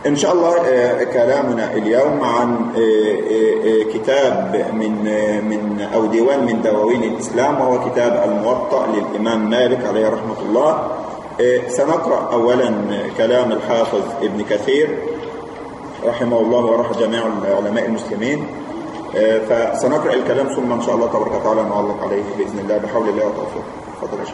إن شاء الله آه، كلامنا اليوم عن آه، آه، آه، كتاب من آه، من أو ديوان من دواوين الإسلام وهو كتاب الموطأ للإمام مالك عليه رحمة الله آه، سنقرأ أولا كلام الحافظ ابن كثير رحمه الله ورحمه جميع علماء المسلمين آه، فسنقرأ الكلام ثم إن شاء الله تبارك وتعالى نعلق عليه بإذن الله بحول الله وتوفيقه تفضل يا شيخ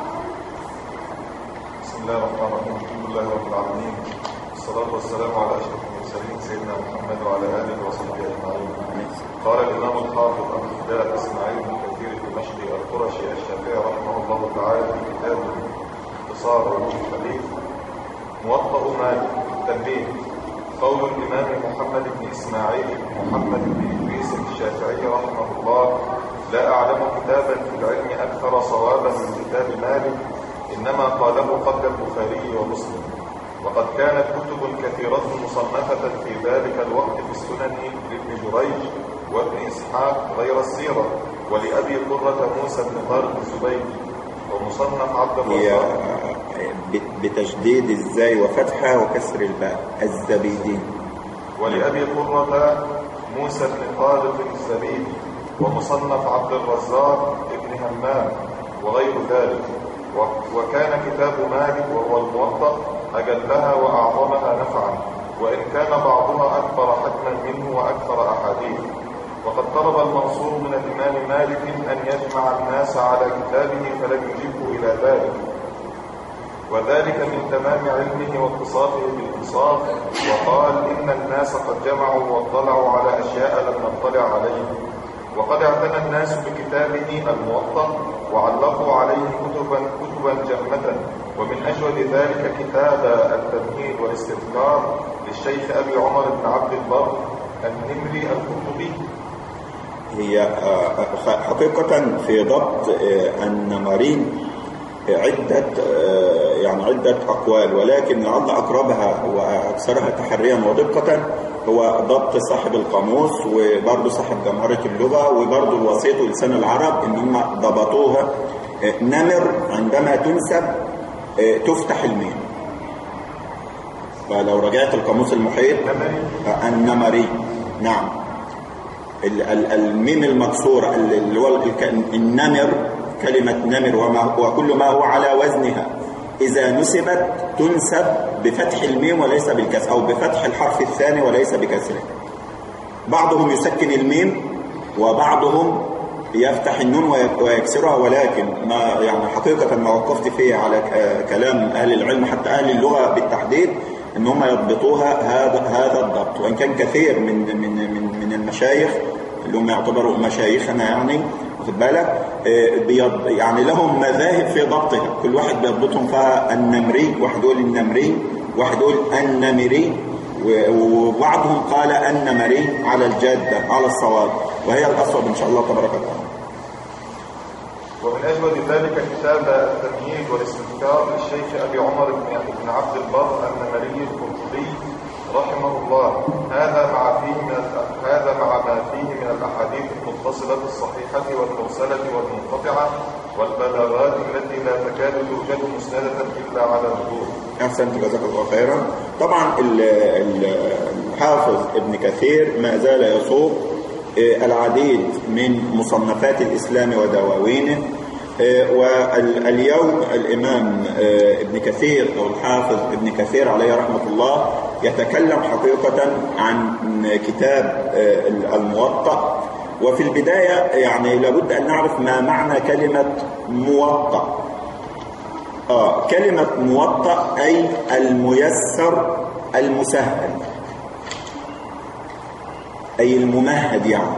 بسم الله الرحمن الرحيم الحمد لله رب العالمين والصلاة والسلام على أشرف المرسلين سيدنا محمد وعلى آله وصحبه أجمعين قال الإمام الحافظ أبو الفداء إسماعيل بن كثير الدمشقي القرشي الشافعي رحمه الله تعالى في كتابه اختصار علوم الحديث موطأ مالك التنبيه قول الإمام محمد بن إسماعيل محمد بن إدريس الشافعي رحمه الله لا أعلم كتابا في العلم أكثر صوابا من كتاب مالك إنما قاله قبل البخاري ومسلم وقد كانت كتب كثيرة مصنفة في ذلك الوقت في السنن لابن جريج وابن إسحاق غير السيرة ولأبي قرة موسى بن طارق الزبيدي ومصنف عبد هي الرزاق ب- بتشديد الزاي وفتحها وكسر الباء الزبيدين ولأبي قرة موسى بن خالد الزبيدي ومصنف عبد الرزاق بن همام وغير ذلك و- وكان كتاب مالك وهو الموطأ أجلها وأعظمها نفعا وإن كان بعضها أكبر حجما منه وأكثر أحاديث وقد طلب المنصور من الإمام مالك أن يجمع الناس على كتابه فلم يجبه إلى ذلك وذلك من تمام علمه واتصافه بالانصاف وقال إن الناس قد جمعوا واطلعوا على أشياء لم نطلع عليه وقد اعتنى الناس بكتابه الموطأ وعلقوا عليه كتبا كتبا جمة ومن أجود ذلك كتاب التمهيد والاستذكار للشيخ أبي عمر بن عبد البر النمري القرطبي هي آه، حقيقة في ضبط آه، النمارين عدة آه، يعني عدة أقوال ولكن لعل أقربها وأكثرها تحريا ودقة هو ضبط صاحب القاموس وبرضه صاحب جمهرة اللغة وبرضه الوسيط ولسان العرب إن هم ضبطوها آه، نمر عندما تنسب آه، تفتح الميم فلو رجعت القاموس المحيط آه، النمري نعم ال- ال- الميم المكسورة ال- اللي هو الك- النمر كلمة نمر وما وكل ما هو على وزنها إذا نسبت تنسب بفتح الميم وليس بالكسر أو بفتح الحرف الثاني وليس بكسره بعضهم يسكن الميم وبعضهم يفتح النون وي- ويكسرها ولكن ما يعني حقيقة ما وقفت فيه على ك- كلام أهل العلم حتى أهل اللغة بالتحديد ان هم يضبطوها هذا هذا الضبط وان كان كثير من من من من المشايخ اللي هم يعتبروا مشايخنا يعني واخد بالك آه، بيض يعني لهم مذاهب في ضبطها كل واحد بيضبطهم فيها النمري واحد يقول النمري واحد يقول النمري و- وبعضهم قال النمري على الجادة على الصواب وهي الأصوب إن شاء الله تبارك وتعالى ومن أجود ذلك كتاب التمهيد والاستذكار للشيخ أبي عمر بن بن عبد البر النمري القرطبي رحمه الله هذا مع فيه من الأ- هذا مع ما فيه من الأحاديث المتصلة الصحيحة والمرسلة والمنقطعة والبلاغات التي لا تكاد توجد مسندة إلا على الوجوه أحسنت جزاك الله خيرا طبعا ال- ال- الحافظ ابن كثير ما زال يصوب آه، العديد من مصنفات الإسلام ودواوينه آه، واليوم الإمام آه، ابن كثير أو الحافظ ابن كثير عليه رحمة الله يتكلم حقيقة عن كتاب آه، الموطأ وفي البداية يعني لابد أن نعرف ما معنى كلمة موطأ آه كلمة موطأ أي الميسر المسهل أي الممهد يعني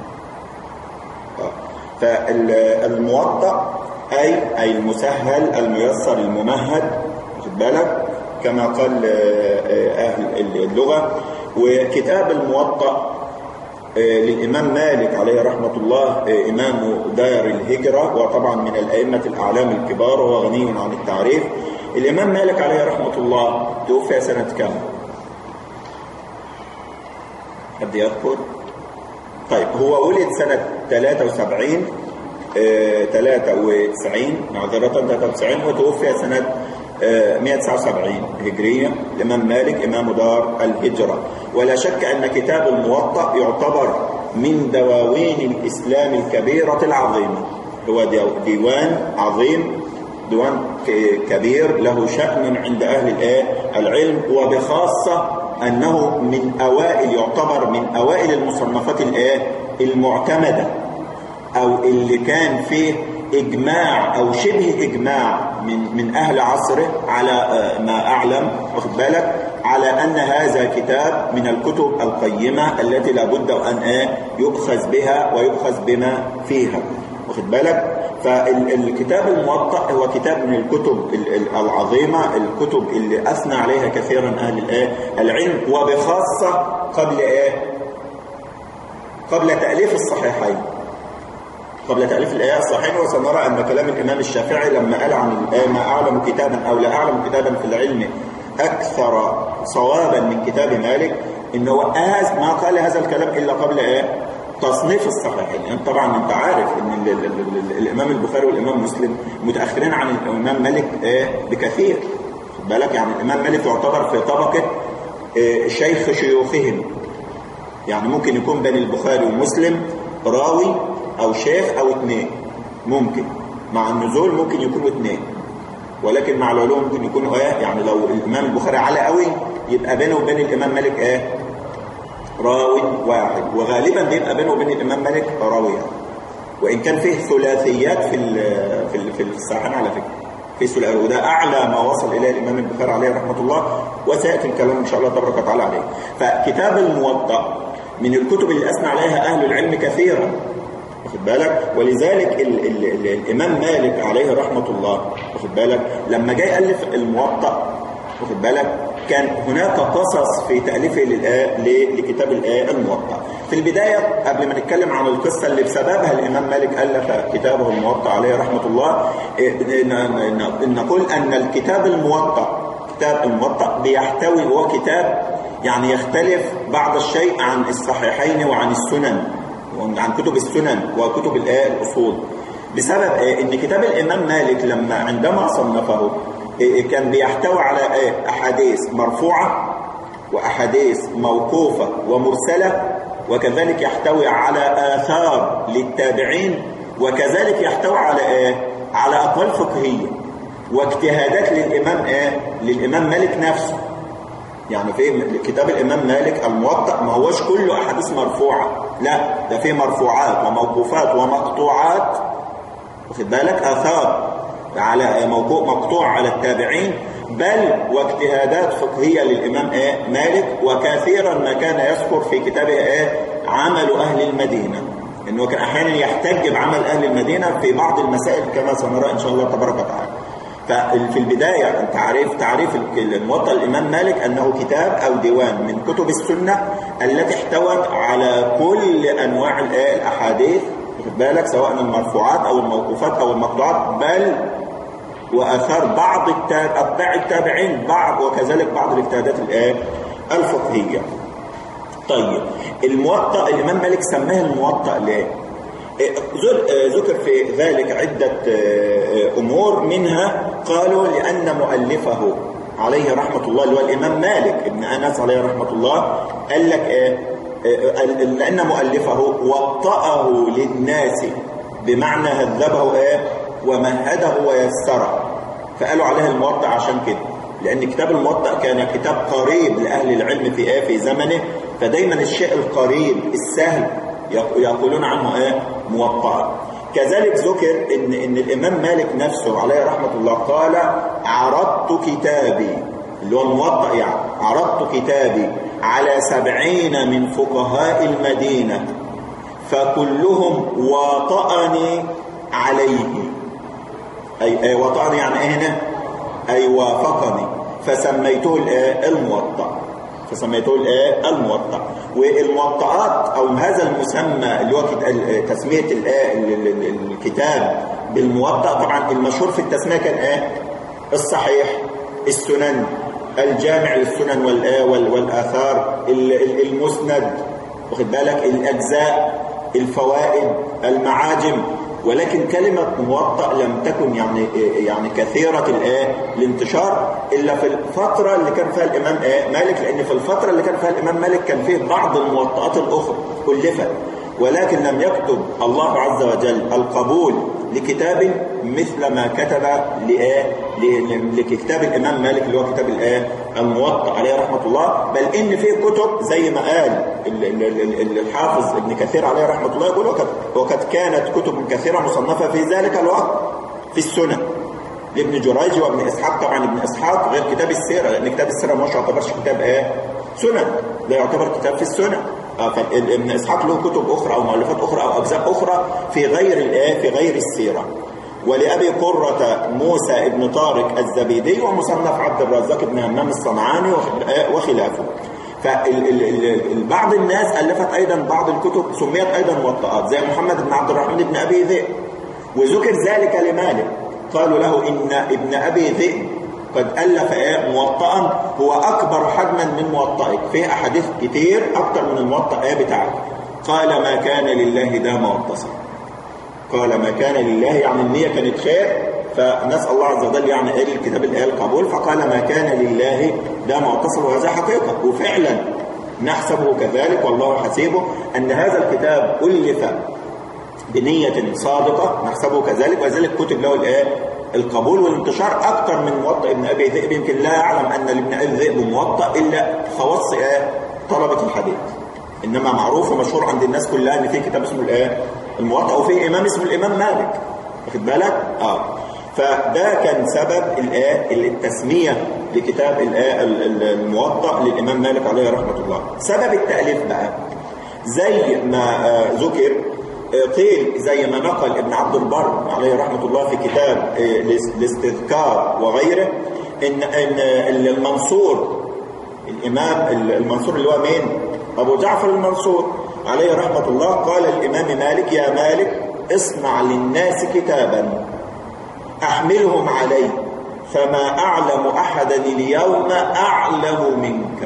آه فالموطأ أي أي المسهل الميسر الممهد واخد بالك كما قال آه، آه، أهل اللغة وكتاب الموطأ آه، للإمام مالك عليه رحمة الله آه، إمام دار الهجرة وطبعا من الأئمة الأعلام الكبار وهو غني عن التعريف الإمام مالك عليه رحمة الله توفي سنة كم؟ حد يذكر؟ طيب هو ولد سنة 73 آه، 93 معذرة 93 وتوفي سنة آه، 179 هجرية الإمام مالك إمام دار الهجرة ولا شك أن كتاب الموطأ يعتبر من دواوين الإسلام الكبيرة العظيمة هو ديو- ديوان عظيم ديوان ك- كبير له شأن عند أهل الآ- العلم وبخاصة أنه من أوائل يعتبر من أوائل المصنفات الآ- المعتمدة أو اللي كان فيه إجماع أو شبه إجماع من من أهل عصره على آه، ما أعلم واخد بالك على أن هذا كتاب من الكتب القيمة التي لابد أن آه، يؤخذ بها ويؤخذ بما فيها واخد بالك فالكتاب الموطأ هو كتاب من الكتب ال- ال- العظيمة الكتب اللي أثنى عليها كثيرا أهل الآ- العلم وبخاصة قبل إيه قبل تأليف الصحيحين قبل تأليف الآية الصحيحة وسنرى أن كلام الإمام الشافعي لما قال عن الآية ما أعلم كتابا أو لا أعلم كتابا في العلم أكثر صوابا من كتاب مالك إنه هذا ما قال هذا الكلام إلا قبل إيه؟ تصنيف الصحيحين يعني طبعا أنت عارف أن ال ال ال ال الإمام البخاري والإمام مسلم متأخرين عن الإمام مالك إيه؟ بكثير خد بالك يعني الإمام مالك يعتبر في طبقة إيه، شيخ شيوخهم يعني ممكن يكون بين البخاري ومسلم راوي او شيخ او اثنين ممكن مع النزول ممكن يكونوا اثنين ولكن مع العلوم ممكن يكونوا ايه يعني لو الامام البخاري على قوي يبقى بينه وبين الامام مالك ايه راوي واحد وغالبا بيبقى بينه وبين الامام مالك راوية وان كان فيه ثلاثيات في ال في ال في الصحيحين على فكره في ثلاثي وده اعلى ما وصل اليه الامام البخاري عليه رحمه الله وسياتي الكلام ان شاء الله تبارك وتعالى عليه فكتاب الموطأ من الكتب اللي اثنى عليها اهل العلم كثيرا واخد بالك ولذلك ال ال ال الامام مالك عليه رحمه الله واخد بالك لما جاي الف الموطأ واخد بالك كان هناك قصص في تأليفه للآ- ل- لكتاب الآية الموطأ في البداية قبل ما نتكلم عن القصة اللي بسببها الإمام مالك ألف كتابه الموطأ عليه رحمة الله إيه، ن- ن- ن- نقول أن الكتاب الموطأ كتاب الموطأ بيحتوي هو كتاب يعني يختلف بعض الشيء عن الصحيحين وعن السنن عن كتب السنن وكتب الآية الأصول بسبب إيه؟ ان كتاب الامام مالك لما عندما صنفه إيه، كان بيحتوي على إيه؟ احاديث مرفوعه واحاديث موقوفه ومرسله وكذلك يحتوي على اثار للتابعين وكذلك يحتوي على ايه على اقوال فقهيه واجتهادات للامام ايه للامام مالك نفسه يعني في كتاب الامام مالك الموطأ ما هوش كله احاديث مرفوعه لا ده فيه مرفوعات وموقوفات ومقطوعات واخد بالك اثار على موقوع مقطوع على التابعين بل واجتهادات فقهيه للامام ايه مالك وكثيرا ما كان يذكر في كتابه ايه عمل اهل المدينه انه كان احيانا يحتج بعمل اهل المدينه في بعض المسائل كما سنرى ان شاء الله تبارك وتعالى ففي البداية أنت عارف تعريف الموطأ الإمام مالك أنه كتاب أو ديوان من كتب السنة التي احتوت على كل أنواع الآية الأحاديث واخد بالك سواء المرفوعات أو الموقوفات أو المقطوعات بل وآثار بعض التاب- أتباع التابعين بعض وكذلك بعض الاجتهادات الآية الفقهية طيب الموطأ الإمام مالك سماه الموطأ ليه؟ ذر- ذكر في ذلك عدة أمور منها قالوا لأن مؤلفه عليه رحمة الله اللي هو الإمام مالك ابن أنس عليه رحمة الله قال لك إيه؟ إيه، لأن مؤلفه وطأه للناس بمعنى هذبه إيه؟ ومهده ويسره فقالوا عليه الموطأ عشان كده لأن كتاب الموطأ كان كتاب قريب لأهل العلم في إيه في زمنه فدايما الشيء القريب السهل يق- يقولون عنه ايه موطأ كذلك ذكر ان ان الامام مالك نفسه عليه رحمه الله قال عرضت كتابي اللي هو الموطأ يعني عرضت كتابي على سبعين من فقهاء المدينه فكلهم واطأني عليه أي, أي وطأني يعني ايه هنا أي وافقني فسميته الآه الموطأ فسميته الآه الموطأ والموطئات أو هذا المسمى اللي هو كت- ال- تسمية الآه ال- ال- ال- الكتاب بالموطأ طبعا المشهور في التسمية كان آه الصحيح السنن الجامع للسنن والآه وال- والآثار ال- ال- المسند واخد بالك الأجزاء الفوائد المعاجم ولكن كلمة موطأ لم تكن يعني يعني كثيرة الايه الانتشار إلا في الفترة اللي كان فيها الإمام ايه مالك لأن في الفترة اللي كان فيها الإمام مالك كان فيه بعض الموطئات الأخرى كلفت ولكن لم يكتب الله عز وجل القبول لكتاب مثل ما كتب لآه لكتاب الإمام مالك اللي هو كتاب الآه الموطأ عليه رحمة الله بل إن فيه كتب زي ما قال الحافظ ابن كثير عليه رحمة الله يقول وقد كانت كتب كثيرة مصنفة في ذلك الوقت في السنة لابن جريج وابن إسحاق طبعا ابن إسحاق غير كتاب السيرة لأن كتاب السيرة ما يعتبرش كتاب ايه سنن ده يعتبر كتاب في السنن ابن اسحاق له كتب اخرى او مؤلفات اخرى او اجزاء اخرى في غير الايه في غير السيره ولأبي قرة موسى ابن طارق الزبيدي ومصنف عبد الرزاق بن همام الصنعاني وخلافه فبعض الناس ألفت أيضا بعض الكتب سميت أيضا موطئات زي محمد بن عبد الرحمن بن أبي ذئب وذكر ذلك لمالك قالوا له إن ابن أبي ذئب قد ألف إيه موطئا هو أكبر حجما من موطئك فيه أحاديث كتير أكتر من الموطئ إيه بتاعك قال ما كان لله دام واتصل قال ما كان لله يعني النية كانت خير فنسأل الله عز وجل يعني إيه الكتاب الآية القبول فقال ما كان لله دام واتصل وهذا حقيقة وفعلا نحسبه كذلك والله حسيبه أن هذا الكتاب ألف بنية صادقة نحسبه كذلك وذلك كتب له الآية القبول والانتشار أكثر من موطأ ابن أبي ذئب يمكن لا أعلم أن لابن أبي ذئب موطأ إلا خواص طلبة الحديث إنما معروف ومشهور عند الناس كلها أن في كتاب اسمه الآية الموطأ وفي إمام اسمه الإمام مالك واخد بالك؟ آه فده كان سبب الآية التسمية لكتاب الآية الموطأ للإمام مالك عليه رحمة الله سبب التأليف بقى زي ما ذكر قيل زي ما نقل ابن عبد البر عليه رحمة الله في كتاب الاستذكار وغيره إن, إن المنصور الإمام المنصور اللي هو مين أبو جعفر المنصور عليه رحمة الله قال الإمام مالك يا مالك اصنع للناس كتابا أحملهم عليه فما أعلم أحدا اليوم أعلم منك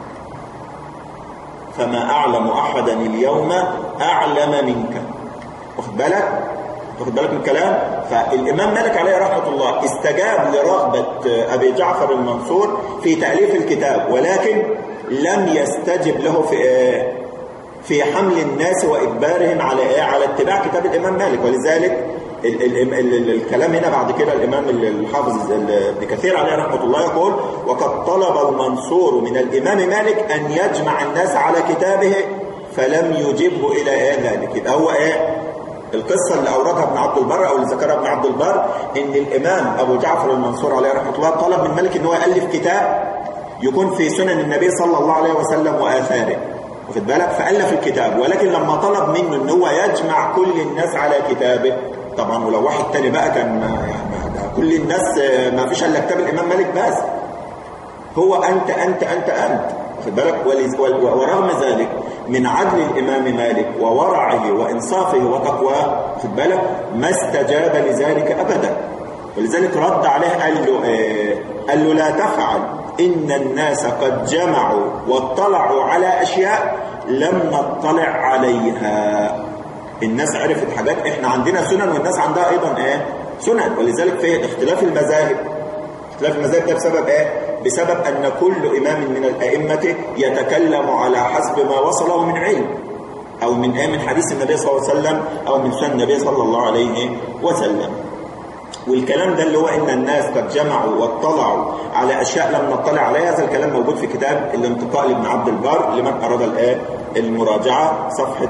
فما أعلم أحدا اليوم أعلم منك واخد بالك واخد بالك من الكلام فالإمام مالك عليه رحمة الله استجاب لرغبة أبي جعفر المنصور في تأليف الكتاب ولكن لم يستجب له في في حمل الناس وإجبارهم على إيه؟ على اتباع كتاب الإمام مالك ولذلك ال ال ال الكلام هنا بعد كده الإمام الحافظ ابن كثير عليه رحمة الله يقول وقد طلب المنصور من الإمام مالك أن يجمع الناس على كتابه فلم يجبه إلى إيه ذلك يبقى هو إيه القصة اللي أوردها ابن عبد البر أو اللي ذكرها ابن عبد البر إن الإمام أبو جعفر المنصور عليه رحمة الله طلب من مالك إن هو يألف كتاب يكون في سنن النبي صلى الله عليه وسلم وآثاره واخد بالك فألف الكتاب ولكن لما طلب منه إن هو يجمع كل الناس على كتابه طبعا ولو واحد تاني بقى كان يعني كل الناس ما فيش الا كتاب الامام مالك بس هو انت انت انت انت واخد بالك ورغم ذلك من عدل الامام مالك وورعه وانصافه وتقواه واخد بالك ما استجاب لذلك ابدا ولذلك رد عليه قال له إيه قال له لا تفعل ان الناس قد جمعوا واطلعوا على اشياء لم نطلع عليها الناس عرفت حاجات احنا عندنا سنن والناس عندها ايضا ايه سنن ولذلك في اختلاف المذاهب اختلاف المذاهب ده بسبب ايه بسبب ان كل امام من الائمه يتكلم على حسب ما وصله من علم او من ايه من حديث النبي صلى الله عليه وسلم او من سنن النبي صلى الله عليه وسلم والكلام ده اللي هو ان الناس قد جمعوا واطلعوا على اشياء لم نطلع عليها هذا الكلام موجود في كتاب الانتقاء لابن عبد البر لمن اراد الايه المراجعه صفحه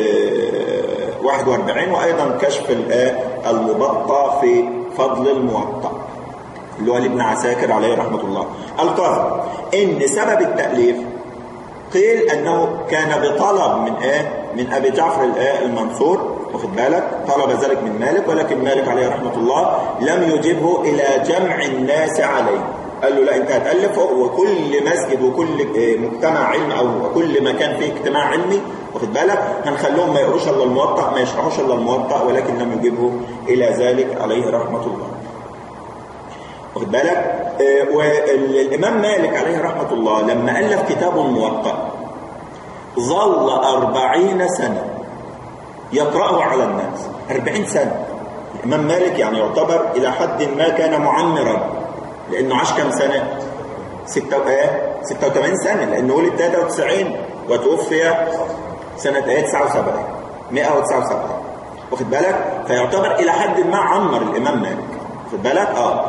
41 وأيضا كشف المبطى في فضل الموطأ اللي هو لابن عساكر عليه رحمة الله القاضي إن سبب التأليف قيل أنه كان بطلب من إيه من أبي جعفر المنصور واخد بالك طلب ذلك من مالك ولكن مالك عليه رحمة الله لم يجبه إلى جمع الناس عليه قال له لا انت هتألف وكل مسجد وكل مجتمع علمي او كل مكان فيه اجتماع علمي واخد بالك هنخليهم ما يقروش الا الموطأ ما يشرحوش الا الموطأ ولكن لم يجيبه الى ذلك عليه رحمة الله واخد بالك اه والامام مالك عليه رحمة الله لما ألف كتاب الموطأ ظل أربعين سنة يقرأه على الناس 40 سنة الإمام مالك يعني يعتبر إلى حد ما كان معمرا لأنه عاش كم سنة؟ ستة آه 86 سنة لأنه ولد 93 وتوفي سنة ايه 79 179 واخد بالك فيعتبر إلى حد ما عمر الإمام مالك واخد بالك اه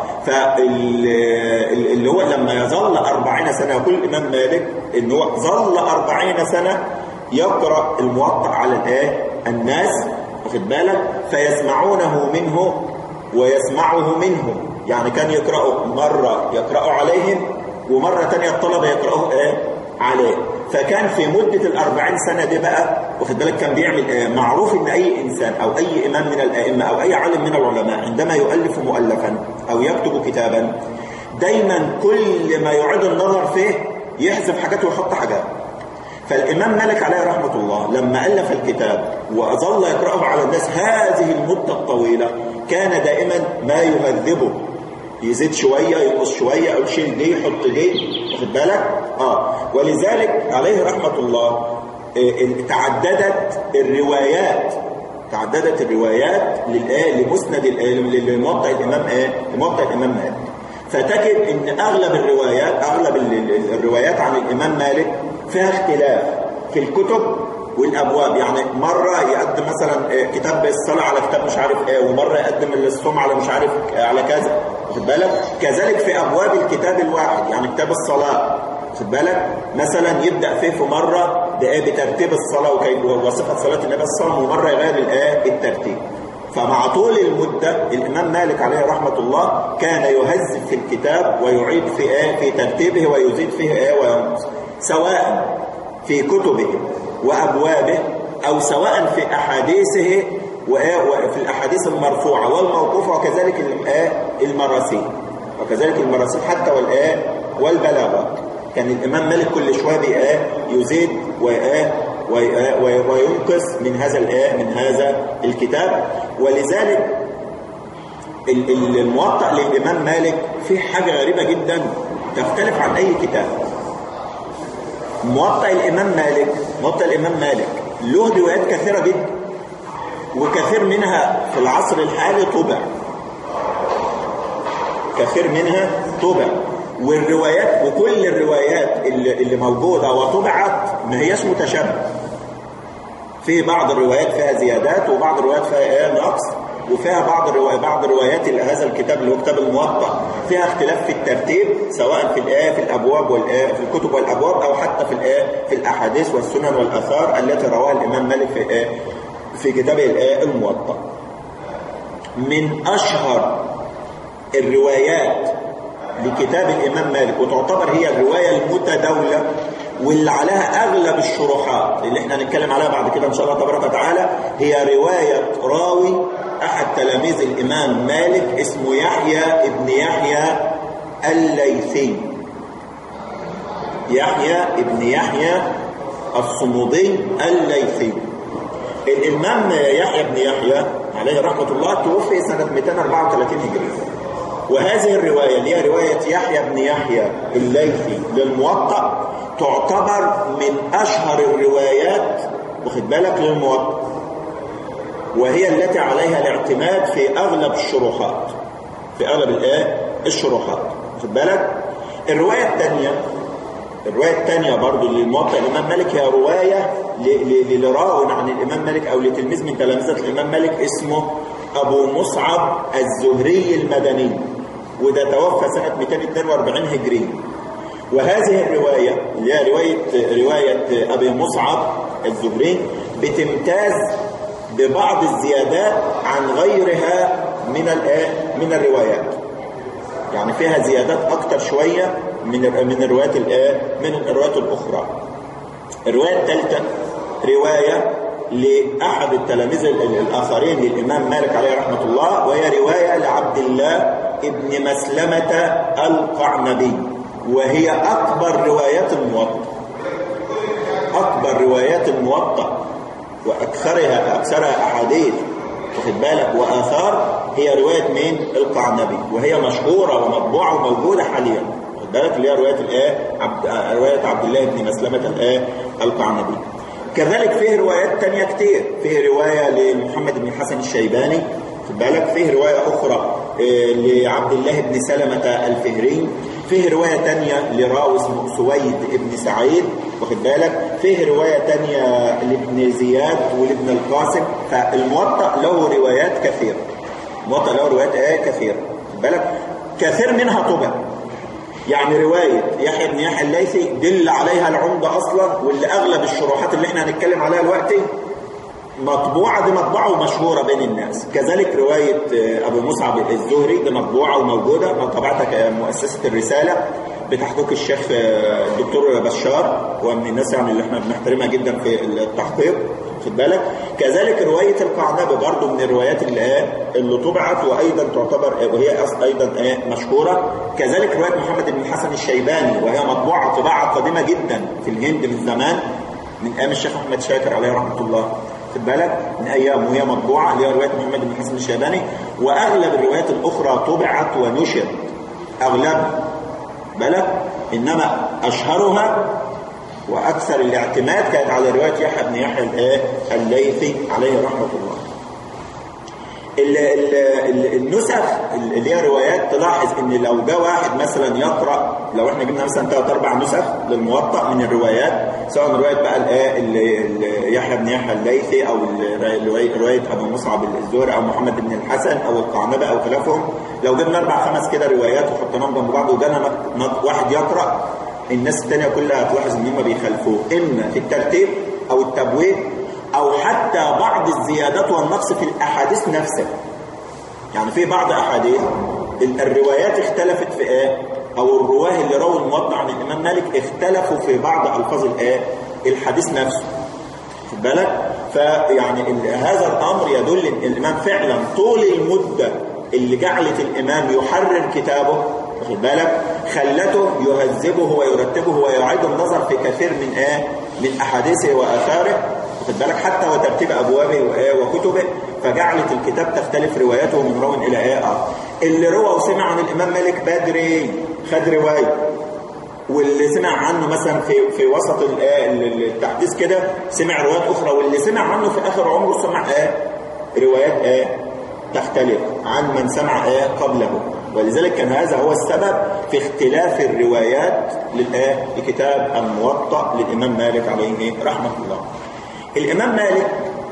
فاللي هو لما يظل 40 سنة يقول الإمام مالك إن هو ظل 40 سنة يقرأ الموطأ على الايه الناس واخد بالك فيسمعونه منه ويسمعه منهم يعني كان يقرأه مرة يقرأه عليهم ومرة تانية الطلبة يقرأه ايه عليه فكان في مدة الأربعين سنة دي بقى واخد بالك كان بيعمل ايه معروف ان اي انسان او اي امام من الائمة او اي عالم من العلماء عندما يؤلف مؤلفا او يكتب كتابا دايما كل ما يعيد النظر فيه يحذف حاجات ويحط حاجات فالإمام مالك عليه رحمة الله لما ألف الكتاب وأظل يقرأه على الناس هذه المدة الطويلة كان دائما ما يهذبه يزيد شوية ينقص شوية أو شيل دي يحط دي واخد بالك آه ولذلك عليه رحمة الله آه تعددت الروايات تعددت الروايات للآية لمسند لموطأ الإمام إيه لموطأ الإمام مالك فتجد ان اغلب الروايات اغلب الروايات عن الامام مالك فيها اختلاف في الكتب والابواب يعني مره يقدم مثلا كتاب الصلاه على كتاب مش عارف ايه ومره يقدم الصوم على مش عارف على كذا واخد بالك كذلك في ابواب الكتاب الواحد يعني كتاب الصلاه واخد بالك مثلا يبدا فيه في مره ده بترتيب الصلاه وصفه صلاه النبي صلى الله عليه وسلم ومره يغير الايه الترتيب فمع طول المدة الإمام مالك عليه رحمة الله كان يهذب في الكتاب ويعيد في آه في ترتيبه ويزيد فيه آه وينقص سواء في كتبه وأبوابه أو سواء في أحاديثه وفي الأحاديث المرفوعة والموقوفة وكذلك المراسيل وكذلك المراسيل حتى والآه والبلاغات كان الإمام مالك كل شوية بآه يزيد وآه وينقص من هذا الآية من هذا الكتاب ولذلك الموطأ للإمام مالك فيه حاجة غريبة جدا تختلف عن أي كتاب موطأ الإمام مالك موطأ الإمام مالك له روايات كثيرة جدا وكثير منها في العصر الحالي طبع كثير منها طبع والروايات وكل الروايات اللي, اللي موجودة وطبعت ما هياش متشابهة في بعض الروايات فيها زيادات وبعض الروايات فيها ايه نقص وفيها بعض الروايات بعض روايات هذا الكتاب اللي هو كتاب الموطأ فيها اختلاف في الترتيب سواء في الايه في الابواب والايه في الكتب والابواب او حتى في الايه في الاحاديث والسنن والاثار التي رواها الامام مالك في ايه في كتابه الايه الموطأ من اشهر الروايات لكتاب الإمام مالك وتعتبر هي الرواية المتداولة واللي عليها أغلب الشروحات اللي احنا هنتكلم عليها بعد كده إن شاء الله تبارك وتعالى هي رواية راوي أحد تلاميذ الإمام مالك اسمه يحيى ابن يحيى الليثي يحيى ابن يحيى الصمودي الليثي الإمام يحيى بن يحيى عليه رحمة الله توفي سنة 234 هجري وهذه الرواية اللي هي رواية يحيى بن يحيى الليثي للموطأ تعتبر من أشهر الروايات واخد بالك للموطأ وهي التي عليها الاعتماد في أغلب الشروحات في أغلب الآية الشروحات واخد بالك الرواية الثانية الرواية الثانية برضو للموطأ الإمام مالك هي رواية لراو عن الإمام مالك أو لتلميذ من تلامذة الإمام مالك اسمه أبو مصعب الزهري المدني وده توفى سنة 242 هجري وهذه الرواية اللي هي رواية, رواية أبي مصعب الزهري بتمتاز ببعض الزيادات عن غيرها من من الروايات يعني فيها زيادات أكتر شوية من من الروايات من الروايات الأخرى الرواية الثالثة رواية لأحد التلاميذ الآخرين للإمام مالك عليه رحمة الله وهي رواية لعبد الله ابن مسلمة القعنبي وهي أكبر روايات الموطأ أكبر روايات الموطأ وأكثرها أكثرها أحاديث واخد بالك وآثار هي رواية مين؟ القعنبي وهي مشهورة ومطبوعة وموجودة حاليا واخد بالك اللي هي رواية الآية عبد رواية عبد الله بن مسلمة الآية القعنبي كذلك فيه روايات تانية كتير فيه رواية لمحمد بن الحسن الشيباني خد بالك فيه رواية أخرى آه، لعبد الله بن سلمة الفهري فيه رواية تانية لراوي اسمه سويد بن سعيد واخد بالك فيه رواية تانية لابن زياد ولابن القاسم فالموطأ له روايات كثيرة الموطأ له روايات آية كثيرة خد بالك كثير منها طبع يعني رواية يحيى بن يحيى الليثي دل عليها العمدة أصلا واللي أغلب الشروحات اللي احنا هنتكلم عليها دلوقتي مطبوعة دي مطبوعة ومشهورة بين الناس كذلك رواية آه، أبو مصعب الزهري دي مطبوعة وموجودة طبعتها مؤسسة الرسالة بتحقيق الشيخ آه، الدكتور بشار هو من الناس يعني اللي احنا بنحترمها جدا في التحقيق خد بالك كذلك رواية القعنبي برضو من الروايات اللي ايه اللي طبعت وأيضا تعتبر آه، وهي أص- أيضا ايه مشهورة كذلك رواية محمد بن الحسن الشيباني وهي مطبوعة طباعة قديمة جدا في الهند من زمان من ايام الشيخ احمد شاكر عليه رحمه الله خد بالك من ايام وهي مطبوعه اللي هي روايه محمد بن حسن الشيباني واغلب الروايات الاخرى طبعت ونشرت اغلب بالك انما اشهرها واكثر الاعتماد كانت على روايه يحيى بن يحيى الايه الليثي عليه رحمه الله ال- ال- ال- النسخ اللي هي روايات تلاحظ ان لو جاء واحد مثلا يقرا لو احنا جبنا مثلا ثلاث اربع نسخ للموطأ من الروايات سواء روايه بقى الايه اللي- اللي يحيى بن يحيى الليثي او ال- روايه رواية ابو مصعب الزهري او محمد بن الحسن او القعنبي او خلافهم لو جبنا اربع خمس كده روايات وحطيناهم جنب بعض وجانا نق- نق- واحد يقرا الناس الثانيه كلها هتلاحظ ان هم بيخالفوه اما في الترتيب او التبويب او حتى بعض الزيادات والنقص في الاحاديث نفسها يعني في بعض احاديث ال- الروايات اختلفت في ايه او الرواه اللي رووا الموضع عن الامام مالك اختلفوا في بعض الفاظ الايه الحديث نفسه خد بالك فيعني ال- هذا الامر يدل ان الامام فعلا طول المده اللي جعلت الامام يحرر كتابه واخد بالك خلته يهذبه ويرتبه ويعيد النظر في كثير من ايه من احاديثه واثاره واخد بالك حتى وترتيب ابوابه وايه وكتبه فجعلت الكتاب تختلف رواياته من راو الى ايه آخر. اللي روى وسمع عن الامام مالك بدري خد روايه واللي سمع عنه مثلا في في وسط ال- ال- التحديث كده سمع روايات اخرى واللي سمع عنه في اخر عمره سمع ايه روايات ايه تختلف عن من سمع ايه قبله ولذلك كان هذا هو السبب في اختلاف الروايات للايه لكتاب الموطأ للامام مالك عليه رحمه الله الامام مالك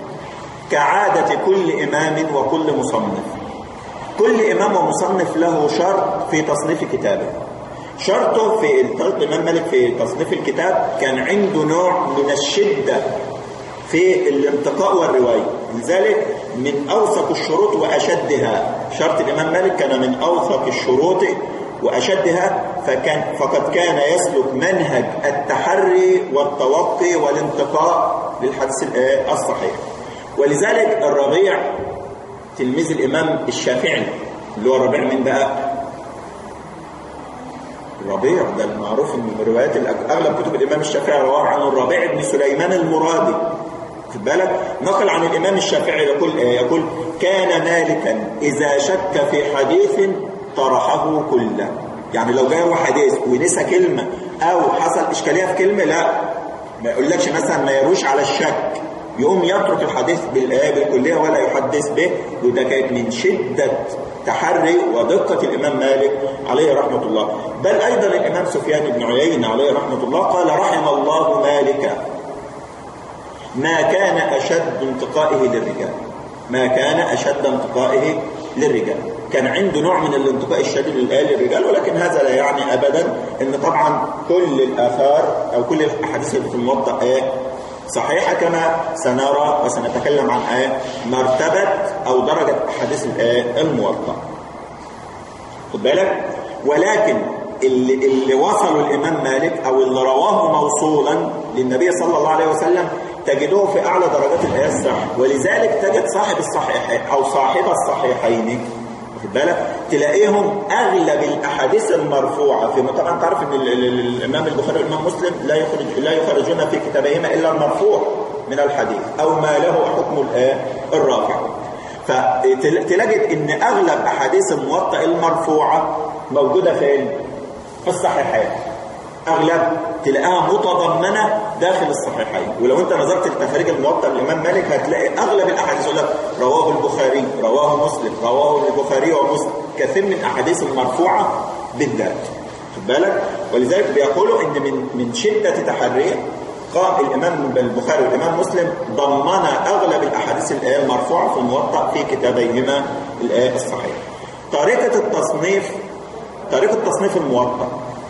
كعادة كل امام وكل مصنف كل إمام ومصنف له شرط في تصنيف كتابه شرطه في طريقة الإمام مالك في تصنيف الكتاب كان عنده نوع من الشدة في الانتقاء والرواية لذلك من أوثق الشروط وأشدها شرط الإمام مالك كان من أوثق الشروط وأشدها فكان فقد كان يسلك منهج التحري والتوقي والانتقاء للحديث الآه الصحيح ولذلك الربيع تلميذ الإمام الشافعي اللي هو الربيع من بقى الربيع ده المعروف ان من روايات الأج- اغلب كتب الامام الشافعي رواه عن الربيع بن سليمان المرادي خد بالك نقل عن الامام الشافعي يقول إيه؟ يقول كان مالكا اذا شك في حديث طرحه كله يعني لو جاء حديث ونسى كلمه او حصل اشكاليه في كلمه لا ما يقولكش مثلا ما يروش على الشك يقوم يترك الحديث بالآية بالكلية ولا يحدث به وده كانت من شدة تحري ودقة الإمام مالك عليه رحمة الله بل أيضا الإمام سفيان بن عيينة عليه رحمة الله قال رحم الله مالك ما كان أشد انتقائه للرجال ما كان أشد انتقائه للرجال كان عنده نوع من الانتقاء الشديد للآية للرجال ولكن هذا لا يعني أبدا أن طبعا كل الآثار أو كل الأحاديث اللي في الموطأ إيه صحيحة كما سنرى وسنتكلم عن آية مرتبة أو درجة أحاديث الآية الموطأ خد بالك ولكن اللي, اللي وصلوا الإمام مالك أو اللي رواه موصولا للنبي صلى الله عليه وسلم تجدوه في أعلى درجات الآية الصح ولذلك تجد صاحب الصحيحين أو صاحب الصحيحين واخد بالك تلاقيهم اغلب الاحاديث المرفوعه في طبعا تعرف ان ال- ال- ال- الامام البخاري والامام مسلم لا يخرج لا يخرجون في كتابهما الا المرفوع من الحديث او ما له حكم الايه الرافع فتجد ان اغلب احاديث الموطأ المرفوعه موجوده فين في الصحيحين اغلب تلاقيها متضمنه داخل الصحيحين ولو انت نظرت لتخريج الموطأ الامام مالك هتلاقي اغلب الاحاديث يقول لك رواه البخاري رواه مسلم رواه البخاري ومسلم كثير من الاحاديث المرفوعه بالذات خد بالك ولذلك بيقولوا ان من من شده تحريه قام الامام البخاري والامام مسلم ضمن اغلب الاحاديث الايه المرفوعه في الموطأ في كتابيهما الايه الصحيح طريقه التصنيف طريقه تصنيف الموطأ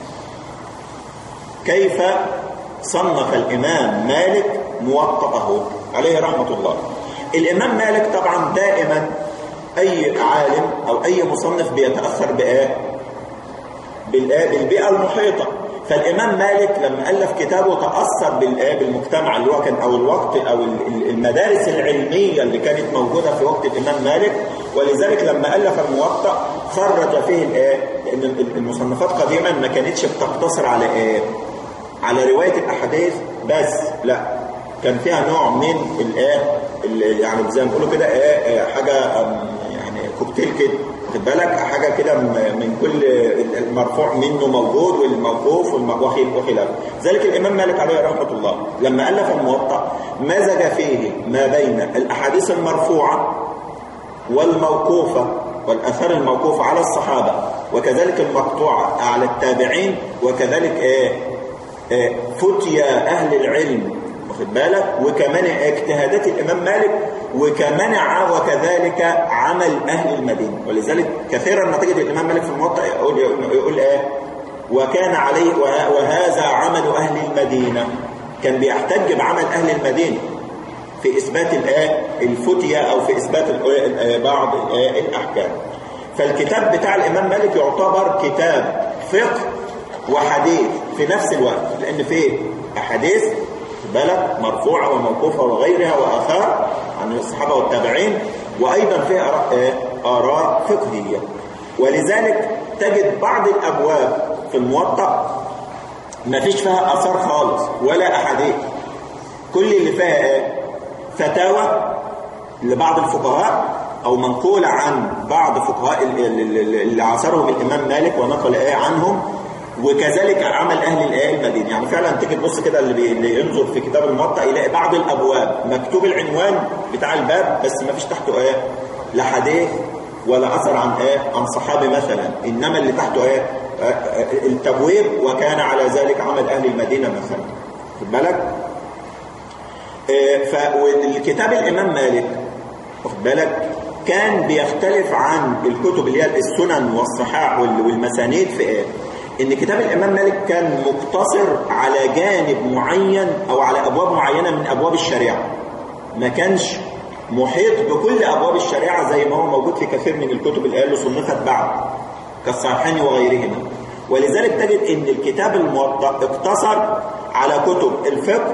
كيف صنف الإمام مالك موطأه عليه رحمة الله الإمام مالك طبعا دائما أي عالم أو أي مصنف بيتأثر بآه بالبيئة المحيطة فالإمام مالك لما ألف كتابه تأثر بالآه بالمجتمع اللي هو كان أو الوقت أو المدارس العلمية اللي كانت موجودة في وقت الإمام مالك ولذلك لما ألف الموطأ خرج فيه الآه لأن المصنفات قديما ما كانتش بتقتصر على آه على رواية الأحاديث بس لا كان فيها نوع من الايه يعني زي ما بيقولوا كده ايه حاجة يعني كوكتيل كده واخد بالك حاجة كده من كل المرفوع منه موجود والموقوف وخلافه ذلك الإمام مالك عليه رحمة الله لما ألف الموطأ مزج فيه ما بين الأحاديث المرفوعة والموقوفة والأثار الموقوفة على الصحابة وكذلك المقطوعة على التابعين وكذلك ايه فتيا أهل العلم واخد بالك وكمان اجتهادات الإمام مالك وكمان وكذلك عمل أهل المدينة ولذلك كثيرا ما تجد الإمام مالك في الموطأ يقول, يقول إيه وكان عليه وهذا عمل أهل المدينة كان بيحتج بعمل أهل المدينة في إثبات الآية الفتية أو في إثبات بعض الأحكام فالكتاب بتاع الإمام مالك يعتبر كتاب فقه وحديث في نفس الوقت لأن فيه أحاديث بالك مرفوعة وموقوفة وغيرها وآثار عن الصحابة والتابعين وأيضا فيها آراء, آراء فقهية ولذلك تجد بعض الأبواب في الموطأ ما فيش فيها آثار خالص ولا أحاديث كل اللي فيها فتاوى لبعض الفقهاء أو منقولة عن بعض فقهاء اللي عاصرهم الإمام مالك ونقل إيه عنهم وكذلك عمل أهل الآية المدينة يعني فعلا تيجي تبص كده اللي, بي... اللي ينظر في كتاب الموطأ يلاقي بعض الأبواب مكتوب العنوان بتاع الباب بس ما فيش تحته آية لا حديث ولا أثر عن آية عن صحابي مثلا إنما اللي تحته آية التبويب وكان على ذلك عمل أهل المدينة مثلا خد بالك فالكتاب الإمام مالك واخد بالك كان بيختلف عن الكتب اللي هي السنن والصحاح والمسانيد في ايه ان كتاب الامام مالك كان مقتصر على جانب معين او على ابواب معينه من ابواب الشريعه ما كانش محيط بكل ابواب الشريعه زي ما هو موجود في كثير من الكتب اللي قالوا صنفت بعد كالصحيحين وغيرهما ولذلك تجد ان الكتاب الموطأ اقتصر على كتب الفقه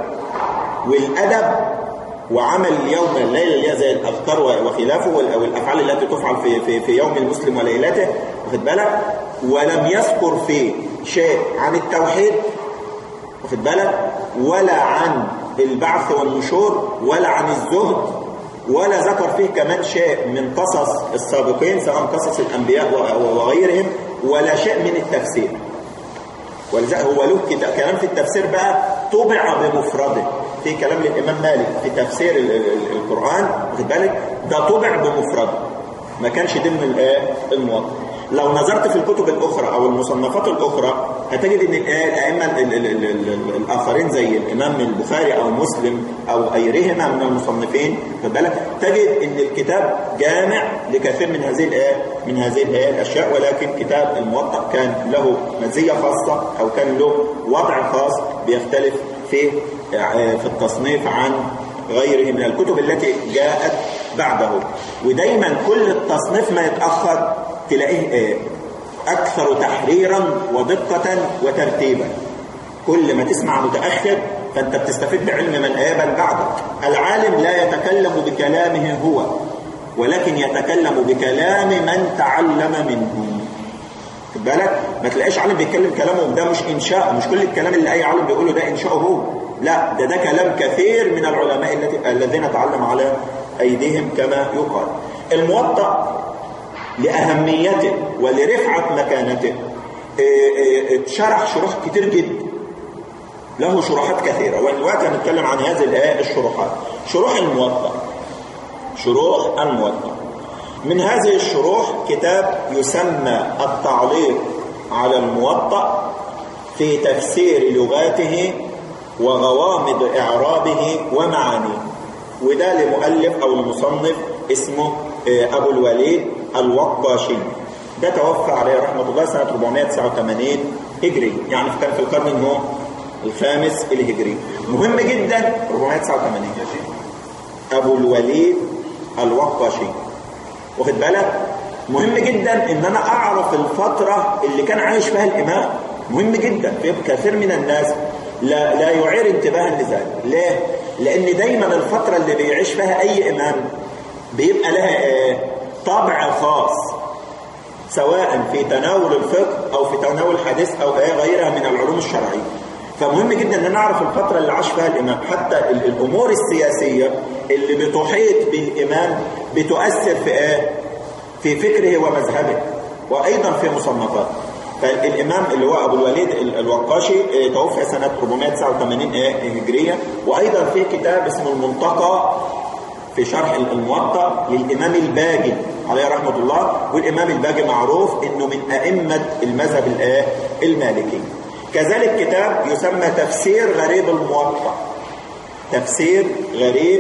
والادب وعمل يوم الليلة اللي هي زي الأذكار وخلافه والأفعال التي تفعل في, في, في يوم المسلم وليلته واخد بالك ولم يذكر فيه شيء عن التوحيد واخد بالك ولا عن البعث والنشور ولا عن الزهد ولا ذكر فيه كمان شيء من قصص السابقين سواء قصص الأنبياء وغيرهم ولا شيء من التفسير ولذلك هو له كلام في التفسير بقى طبع بمفرده في كلام للإمام مالك في تفسير القرآن واخد بالك ده طبع بمفرده ما كانش ضمن الموطأ لو نظرت في الكتب الأخرى أو المصنفات الأخرى هتجد أن الأئمة الآخرين زي الإمام البخاري أو مسلم أو غيرهما من المصنفين خد بالك تجد أن الكتاب جامع لكثير من هذه الآية من هذه الأشياء ولكن كتاب الموطأ كان له مزية خاصة أو كان له وضع خاص بيختلف في في التصنيف عن غيره من الكتب التي جاءت بعده ودايما كل التصنيف ما يتأخر تلاقيه ايه أكثر تحريرا ودقة وترتيبا كل ما تسمع متأخر فأنت بتستفيد بعلم من آبا بعدك العالم لا يتكلم بكلامه هو ولكن يتكلم بكلام من تعلم منه خد بالك ما تلاقيش عالم بيتكلم كلامه ده مش إنشاء مش كل الكلام اللي أي عالم بيقوله ده إنشاء هو لا ده ده كلام كثير من العلماء التي الذين تعلم على أيديهم كما يقال الموطأ لأهميته ولرفعة مكانته اتشرح شروح كتير جدا له شروحات كثيرة ودلوقتي هنتكلم عن هذه الايه الشروحات شروح الموطأ شروح الموطأ من هذه الشروح كتاب يسمى التعليق على الموطأ في تفسير لغاته وغوامض إعرابه ومعانيه وده لمؤلف أو المصنف اسمه أبو الوليد الوقاشي ده توفى عليه رحمة الله سنة 489 هجري يعني كان في القرن انه الخامس الهجري مهم جدا 489 أبو الوليد الوقاشي واخد بالك مهم جدا ان انا اعرف الفترة اللي كان عايش فيها الامام مهم جدا في كثير من الناس لا, لا يعير انتباها لذلك ليه لان دايما الفترة اللي بيعيش فيها اي امام بيبقى لها ايه طابع خاص سواء في تناول الفقه او في تناول الحديث او ايه غيرها من العلوم الشرعية فمهم جدا ان نعرف الفترة اللي عاش فيها الامام حتى الامور السياسية اللي بتحيط بالامام بتؤثر في ايه في فكره ومذهبه وايضا في مصنفاته فالامام اللي هو ابو الوليد الوقاشي توفي سنة 489 هجرية وايضا في كتاب اسمه المنتقى في شرح الموطأ للامام الباجي عليه رحمة الله والامام الباجي معروف انه من ائمة المذهب المالكي كذلك كتاب يسمى تفسير غريب الموطأ تفسير غريب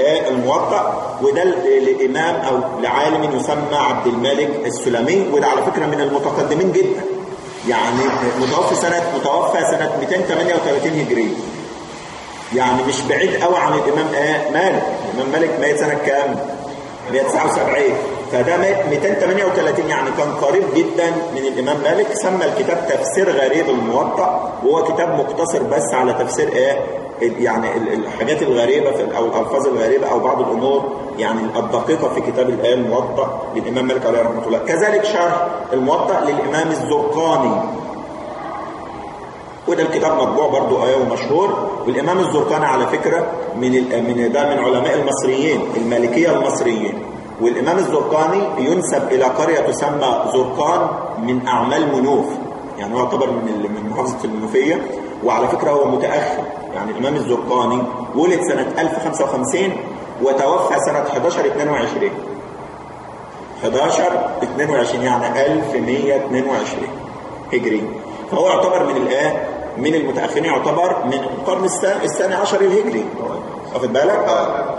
الموطأ وده لإمام أو لعالم يسمى عبد الملك السلمي وده على فكرة من المتقدمين جدا يعني متوفى سنة متوفى سنة 238 هجرية يعني مش بعيد قوي عن الإمام مالك الإمام مالك مات سنة كام 179 فده 238 يعني كان قريب جدا من الإمام مالك سمى الكتاب تفسير غريب الموطأ وهو كتاب مقتصر بس على تفسير ايه يعني الحاجات الغريبة في أو الألفاظ الغريبة أو بعض الأمور يعني الدقيقة في كتاب الآية الموطأ للإمام مالك عليه رحمة الله كذلك شرح الموطأ للإمام الزرقاني وده الكتاب مطبوع برضو آية ومشهور والإمام الزرقاني على فكرة من من ده من علماء المصريين المالكية المصريين والإمام الزرقاني ينسب إلى قرية تسمى زرقان من أعمال منوف يعني هو يعتبر من من محافظة المنوفية وعلى فكرة هو متأخر يعني الإمام الزرقاني ولد سنة 1055 وتوفى سنة 11 22 11 22 يعني 1122 هجري فهو يعتبر من الآن من المتأخرين يعتبر من القرن الثاني عشر الهجري واخد بالك؟ آه.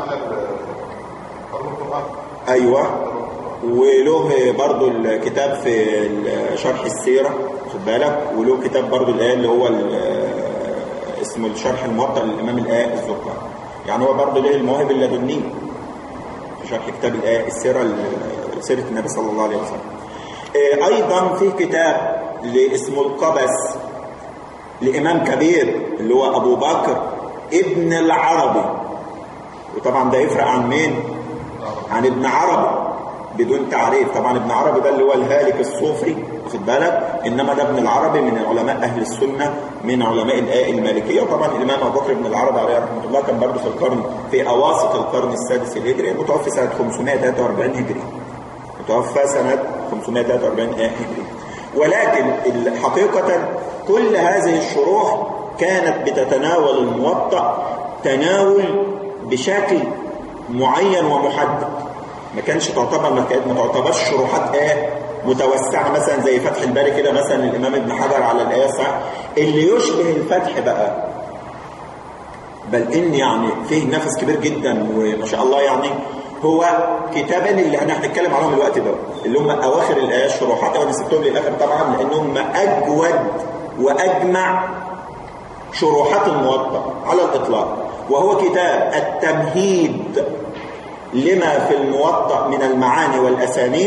ايوه وله برضو الكتاب في شرح السيرة خد بالك وله كتاب برضو الآن اللي هو اسمه الشرح الموطأ للإمام الآية الزرقاني يعني هو برضو له المواهب اللدنية في شرح كتاب الآية السيرة سيرة النبي صلى الله عليه وسلم أيضا في كتاب اسمه القبس لإمام كبير اللي هو أبو بكر ابن العربي وطبعا ده يفرق عن مين عن ابن عربي بدون تعريف طبعا ابن عربي ده اللي هو الهالك الصوفي واخد بالك انما ده ابن العربي من علماء اهل السنه من علماء المالكيه وطبعا الامام ابو بكر بن العربي عليه رحمه الله كان برضه في القرن في اواسط القرن السادس الهجري متوفي سنه 543 هجري متوفى سنه 543 هجري ولكن حقيقه كل هذه الشروح كانت بتتناول الموطأ تناول بشكل معين ومحدد ما كانش تعتبر ما تعتبرش شروحات ايه متوسعه مثلا زي فتح الباري كده مثلا الامام ابن حجر على الايه الصح اللي يشبه الفتح بقى بل ان يعني فيه نفس كبير جدا وما شاء الله يعني هو كتابين اللي احنا هنتكلم عليهم الوقت ده اللي هم اواخر الايات الشروحات وانا سبتهم للاخر طبعا لانهم اجود واجمع شروحات الموطأ على الاطلاق وهو كتاب التمهيد لما في الموطأ من المعاني والأسانيد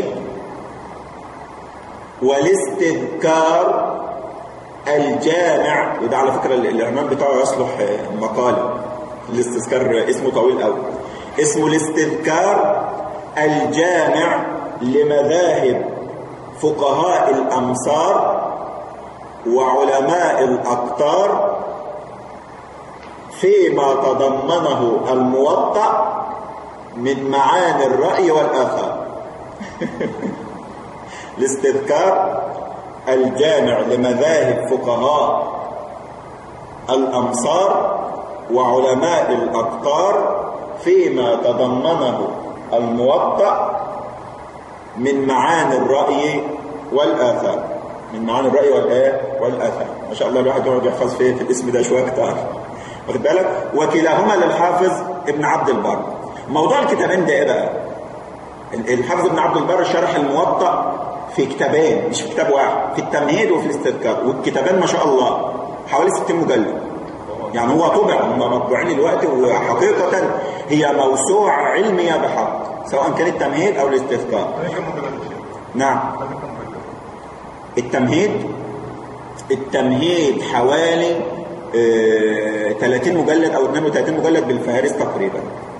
والاستذكار الجامع وده على فكرة العنوان بتاعه يصلح مقالة الاستذكار اسمه طويل قوي اسمه الاستذكار الجامع لمذاهب فقهاء الأمصار وعلماء الأقطار فيما تضمنه الموطأ من معاني الرأي والآثار الاستذكار الجامع لمذاهب فقهاء الأمصار وعلماء الأقطار فيما تضمنه الموطأ من معاني الرأي والآثار من معاني الرأي والآية والآثار ما شاء الله الواحد يقعد يحفظ فيه في الاسم ده شوية كتار واخد بالك وكلاهما للحافظ ابن عبد البر موضوع الكتابين ده ايه بقى الحافظ ابن عبد البر شرح الموطأ في كتابين مش في كتاب واحد في التمهيد وفي الاستذكار والكتابين ما شاء الله حوالي 60 مجلد يعني هو طبع هم مطبوعين دلوقتي وحقيقة هي موسوعة علمية بحق سواء كان التمهيد أو الاستذكار نعم التمهيد التمهيد حوالي اه 30 مجلد أو 32 مجلد بالفهارس تقريبا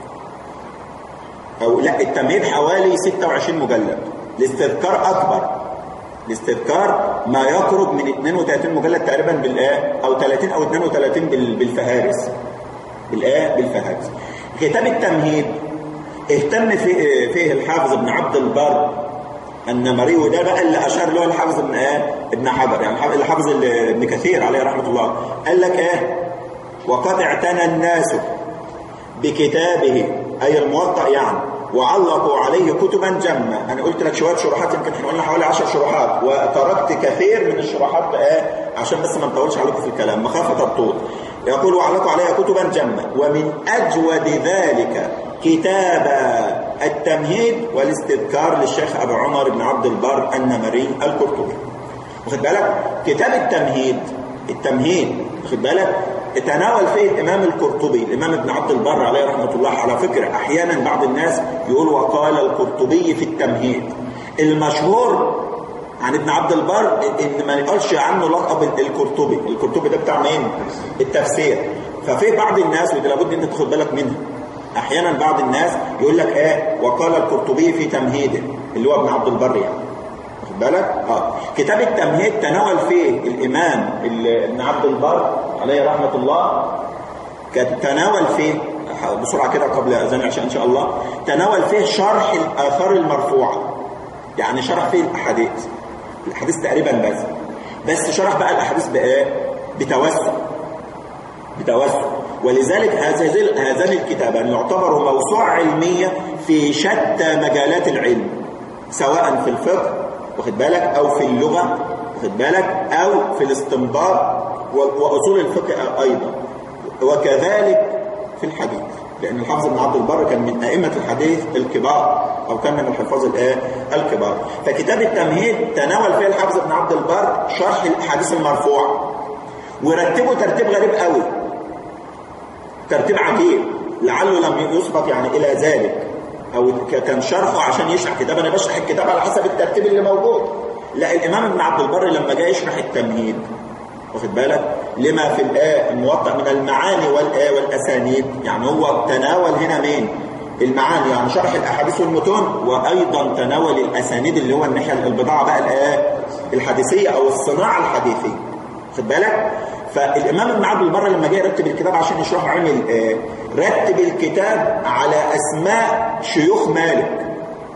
أو لا التمهيد حوالي 26 مجلد الاستذكار أكبر الاستذكار ما يقرب من 32 مجلد تقريبا بالآية أو 30 أو 32 بالفهارس بالآية بالفهارس كتاب التمهيد اهتم فيه, فيه الحافظ ابن عبد البر النمري وده بقى اللي أشار له الحافظ ابن آه ابن حجر يعني الحافظ ابن كثير عليه رحمة الله قال لك ايه وقد اعتنى الناس بكتابه أي الموطأ يعني وعلقوا عليه كتبا جمة أنا قلت لك شوية شروحات يمكن احنا قلنا حوالي 10 شروحات وتركت كثير من الشروحات آه عشان بس ما نطولش عليكم في الكلام مخافة الطول يقول وعلقوا عليها كتبا جمة ومن أجود ذلك كتاب التمهيد والاستذكار للشيخ أبو عمر بن عبد البر النمري القرطبي واخد بالك كتاب التمهيد التمهيد واخد بالك تناول فيه الإمام القرطبي الإمام ابن عبد البر عليه رحمة الله على فكرة أحيانا بعض الناس يقول وقال القرطبي في التمهيد المشهور عن ابن عبد البر ان ما يقالش عنه لقب القرطبي القرطبي ده بتاع مين التفسير ففي بعض الناس ودي لابد ان انت تاخد بالك منها احيانا بعض الناس يقول لك ايه وقال القرطبي في تمهيده اللي هو ابن عبد البر يعني واخد بالك اه كتاب التمهيد تناول فيه الامام ابن عبد البر عليه رحمه الله تناول فيه بسرعه كده قبل اذان العشاء ان شاء الله تناول فيه شرح الاثار المرفوعه يعني شرح فيه الاحاديث الاحاديث تقريبا بس بس شرح بقى الاحاديث بايه بتوسع بتوسع ولذلك هذان الكتابان يعتبروا موسوعة علمية في شتى مجالات العلم سواء في الفقه واخد بالك أو في اللغة واخد بالك أو في الاستنباط وأصول الفقه أيضا وكذلك في الحديث لأن الحافظ بن عبد البر كان من أئمة الحديث الكبار أو كان من الحفاظ الكبار فكتاب التمهيد تناول فيه الحافظ بن عبد البر شرح الأحاديث المرفوعة ورتبه ترتيب غريب قوي ترتيب عجيب لعله لم يسبق يعني إلى ذلك أو كان شرحه عشان يشرح كتاب أنا بشرح الكتاب على حسب الترتيب اللي موجود لا الإمام ابن عبد البر لما جاء يشرح التمهيد واخد بالك لما في الآية الموطأ من المعاني والآية والأسانيد يعني هو تناول هنا مين المعاني يعني شرح الأحاديث والمتون وأيضا تناول الأسانيد اللي هو الناحية البضاعة بقى الآية الحديثية أو الصناعة الحديثية واخد بالك فالإمام ابن عبد البر لما جاء يرتب الكتاب عشان يشرحه عمل آه رتب الكتاب على أسماء شيوخ مالك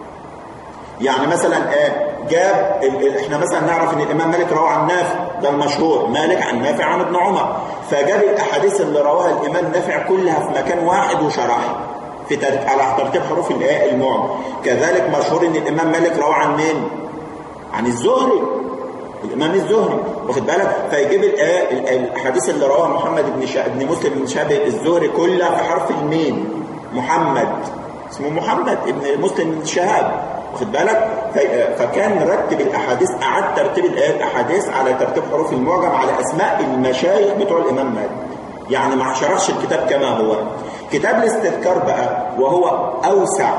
يعني مثلا آه جاب احنا مثلا نعرف ان الامام مالك روى عن نافع ده المشهور مالك عن نافع عن ابن عمر فجاب الاحاديث اللي رواها الامام نافع كلها في مكان واحد وشرحها في ترتيب على ترتيب حروف الايه المعجم كذلك مشهور ان الامام مالك روى عن مين عن الزهري الامام الزهري واخد بالك فيجيب الاحاديث اللي رواها محمد بن شا... بن مسلم بن شهاب الزهري كلها في حرف الميم محمد اسمه محمد ابن مسلم بن شهاب واخد بالك فكان رتب الاحاديث اعاد ترتيب الاحاديث على ترتيب حروف المعجم على اسماء المشايخ بتوع الامام مالك يعني ما شرحش الكتاب كما هو كتاب الاستذكار بقى وهو اوسع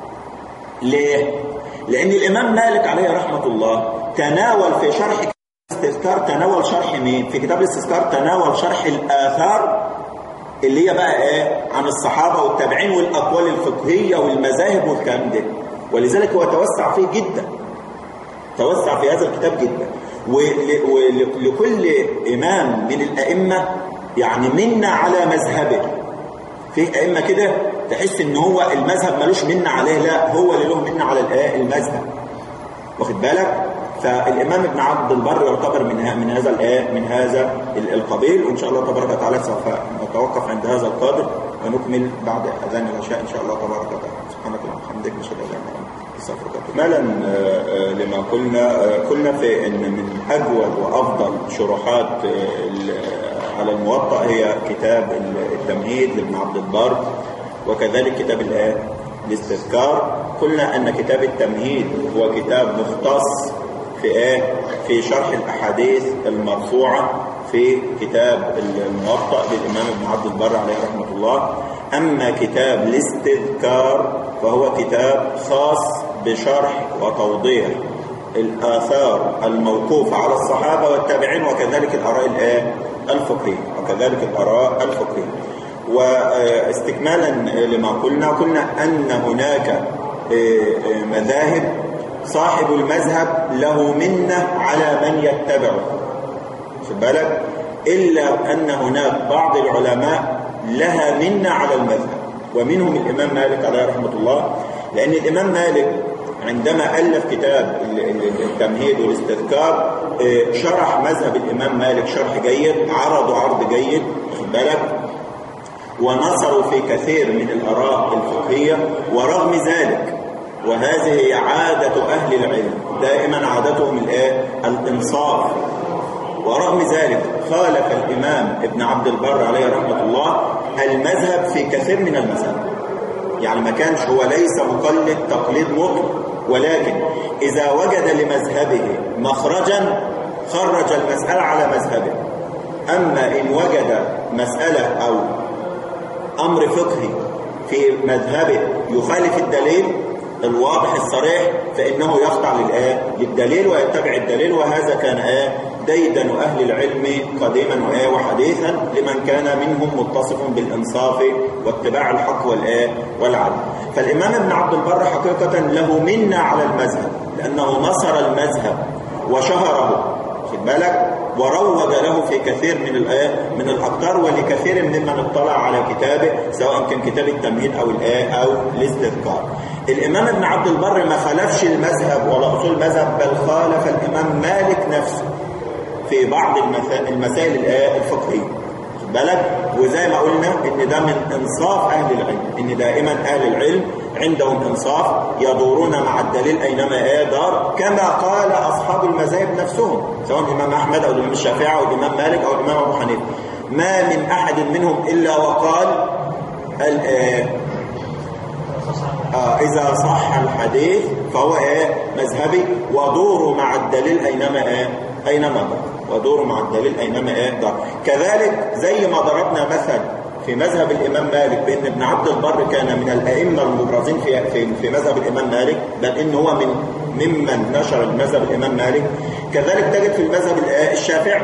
ليه لان الامام مالك عليه رحمه الله تناول في شرح الاستذكار تناول شرح مين في كتاب الاستذكار تناول شرح الاثار اللي هي بقى ايه عن الصحابه والتابعين والاقوال الفقهيه والمذاهب والكلام ده ولذلك هو توسع فيه جدا توسع في هذا الكتاب جدا ولكل إمام من الأئمة يعني منا على مذهبه في أئمة كده تحس ان هو المذهب ملوش منا عليه لا هو اللي له منا على المذهب واخد بالك فالإمام ابن عبد البر يعتبر من من هذا الآية من هذا القبيل وإن شاء الله تبارك وتعالى سوف نتوقف عند هذا القدر ونكمل بعد أذان العشاء إن شاء الله تبارك وتعالى سبحانك اللهم وبحمدك نشهد أن لا إله إلا أنت استغفرك مالا لما قلنا قلنا في ان من اجود وافضل شروحات على الموطأ هي كتاب التمهيد لابن عبد البر وكذلك كتاب الايه الاستذكار قلنا ان كتاب التمهيد هو كتاب مختص في ايه في شرح الاحاديث المرفوعه في كتاب الموطأ للامام ابن عبد البر عليه رحمه الله اما كتاب الاستذكار فهو كتاب خاص بشرح وتوضيح الآثار الموقوفة على الصحابة والتابعين وكذلك الآراء الايه الفقهية وكذلك الآراء الفقهية واستكمالا لما قلنا قلنا أن هناك مذاهب صاحب المذهب له منة على من يتبعه خد بالك إلا أن هناك بعض العلماء لها منة على المذهب ومنهم الإمام مالك عليه رحمة الله لأن الإمام مالك عندما ألف كتاب التمهيد والاستذكار شرح مذهب الإمام مالك شرح جيد عرضوا عرض جيد خد بالك ونصروا في كثير من الآراء الفقهية ورغم ذلك وهذه عادة أهل العلم دائما عادتهم الآن الإنصاف ورغم ذلك خالف الإمام ابن عبد البر عليه رحمة الله المذهب في كثير من المذهب يعني ما كانش هو ليس مقلد تقليد مطلق ولكن إذا وجد لمذهبه مخرجا خرج المسألة على مذهبه أما إن وجد مسألة أو أمر فقهي في مذهبه يخالف الدليل الواضح الصريح فإنه يخضع للآية للدليل ويتبع الدليل وهذا كان آية ديدن أهل العلم قديما وآية وحديثا لمن كان منهم متصف بالإنصاف واتباع الحق والآية والعدل فالإمام ابن عبد البر حقيقة له منة على المذهب لأنه نصر المذهب وشهره خد بالك وروج له في كثير من الآيات من الأقطار ولكثير ممن اطلع على كتابه سواء كان كتاب التمهيد أو الآية أو الاستذكار الإمام ابن عبد البر ما خالفش المذهب ولا أصول المذهب بل خالف الإمام مالك نفسه في بعض المسائل الآية الفقهية بالك وزي ما قلنا ان ده من انصاف اهل العلم ان دائما اهل العلم عندهم انصاف يدورون مع الدليل اينما دار كما قال اصحاب المذاهب نفسهم سواء الامام احمد او الامام الشافعي او الامام مالك او الامام ابو حنيفه ما من احد منهم الا وقال آه إذا صح الحديث فهو إيه مذهبي ودوروا مع الدليل أينما إيه أينما دار ودوروا مع الدليل أينما إيه دار كذلك زي ما ضربنا مثل في مذهب الإمام مالك بأن ابن عبد البر كان من الأئمة المبرزين في في, في مذهب الإمام مالك بل إن هو من ممن نشر المذهب الإمام مالك كذلك تجد في المذهب الشافعي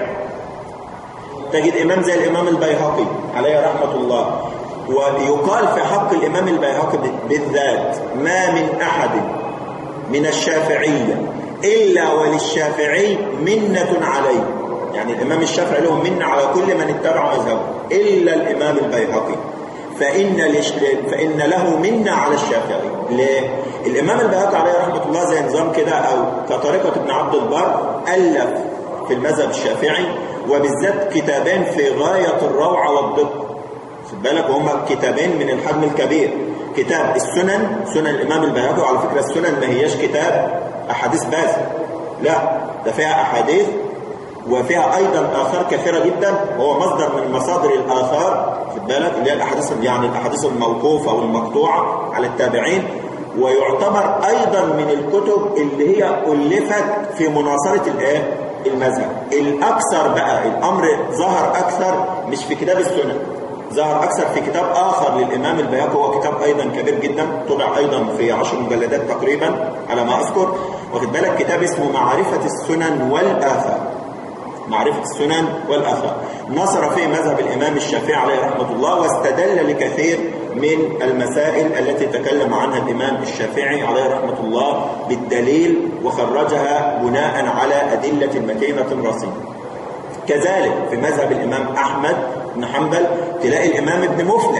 تجد إمام زي الإمام البيهقي عليه رحمة الله ويقال في حق الإمام البيهقي بالذات ما من أحد من الشافعية إلا وللشافعي منة عليه يعني الإمام الشافعي له منة على كل من اتبع مذهبه إلا الإمام البيهقي فإن, فإن له منة على الشافعي ليه؟ الإمام البيهقي عليه رحمة الله زي نظام كده أو كطريقة ابن عبد البر ألف في المذهب الشافعي وبالذات كتابين في غاية الروعة والدقة خد بالك وهما كتابين من الحجم الكبير كتاب السنن سنن الإمام البيهقي وعلى فكرة السنن ما هياش كتاب أحاديث بس لا ده فيها أحاديث وفيها أيضا آثار كثيرة جدا وهو مصدر من مصادر الآثار خد بالك اللي هي الأحاديث يعني الأحاديث الموقوفة والمقطوعة على التابعين ويعتبر أيضا من الكتب اللي هي ألفت في مناصرة الآية المذهب الأكثر بقى الأمر ظهر أكثر مش في كتاب السنن ظهر أكثر في كتاب آخر للإمام البيهقي هو كتاب أيضا كبير جدا طبع أيضا في عشر مجلدات تقريبا على ما أذكر واخد بالك كتاب اسمه معرفة السنن والآثار معرفة السنن والآثار نصر فيه مذهب الإمام الشافعي عليه رحمة الله واستدل لكثير من المسائل التي تكلم عنها الإمام الشافعي عليه رحمة الله بالدليل وخرجها بناء على أدلة متينة رصينة كذلك في مذهب الإمام أحمد بن حنبل تلاقي الإمام ابن مفلح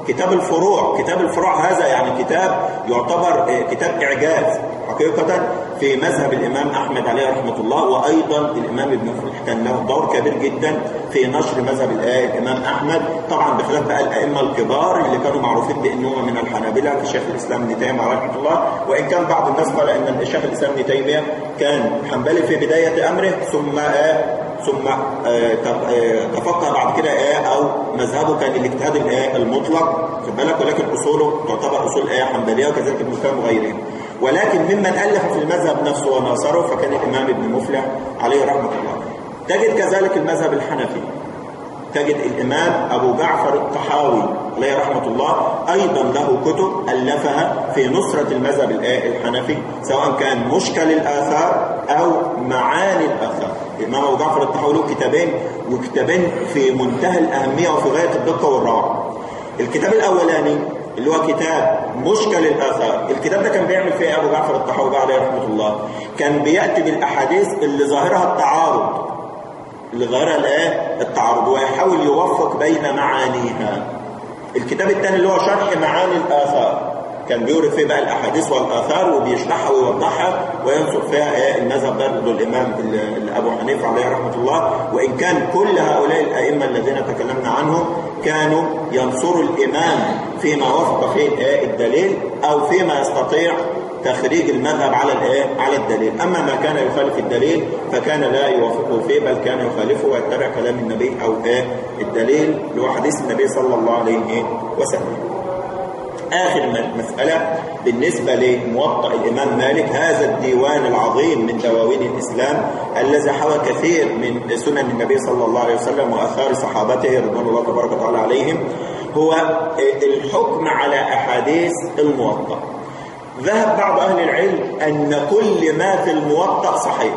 كتاب الفروع كتاب الفروع هذا يعني كتاب يعتبر آه، كتاب إعجاز حقيقة في مذهب الإمام أحمد عليه رحمة الله وأيضا الإمام ابن فلح كان له دور كبير جدا في نشر مذهب الآية الإمام أحمد طبعا بخلاف بقى الأئمة الكبار اللي كانوا معروفين بأنهم من الحنابلة كشيخ الإسلام ابن تيمية عليه رحمة الله وإن كان بعض الناس قال أن الشيخ الإسلام ابن تيمية كان حنبلي في بداية أمره ثم آه ثم آه، تف- آه، تفقه بعد كده ايه او مذهبه كان الاجتهاد الايه المطلق خد بالك ولكن اصوله تعتبر اصول ايه حنبليه وكذلك ابن القيم وغيرهم ولكن ممن الف في المذهب نفسه وناصره فكان الامام ابن مفلح عليه رحمه الله تجد كذلك المذهب الحنفي تجد الإمام أبو جعفر الطحاوي عليه رحمة الله أيضا له كتب ألفها في نصرة المذهب الآ- الحنفي سواء كان مشكل الآثار أو معاني الآثار الإمام أبو جعفر الطحاوي له كتابين وكتابين في منتهى الأهمية وفي غاية الدقة والروعة الكتاب الأولاني اللي هو كتاب مشكل الآثار الكتاب ده كان بيعمل فيه أبو جعفر الطحاوي بقى عليه رحمة الله كان بيأتي بالأحاديث اللي ظاهرها التعارض اللي غيرها الايه التعارض ويحاول يوفق بين معانيها الكتاب الثاني اللي هو شرح معاني الاثار كان بيورد فيه بقى الاحاديث والاثار وبيشرحها ويوضحها وينصر فيها ايه المذهب برضه الامام ال- ال- ابو حنيفه عليه رحمه الله وان كان كل هؤلاء الائمه الذين تكلمنا عنهم كانوا ينصروا الامام فيما وافق فيه ايه الدليل او فيما يستطيع تخريج المذهب على الايه على الدليل اما ما كان يخالف الدليل فكان لا يوافقه فيه بل كان يخالفه ويتبع كلام النبي او ايه الدليل اللي هو حديث النبي صلى الله عليه وسلم آخر م- مسألة بالنسبة لموطأ الإمام مالك هذا الديوان العظيم من دواوين الإسلام الذي حوى كثير من سنن النبي صلى الله عليه وسلم وآثار صحابته رضوان الله تبارك وتعالى عليهم هو الحكم على أحاديث الموطأ ذهب بعض أهل العلم أن كل ما في الموطأ صحيح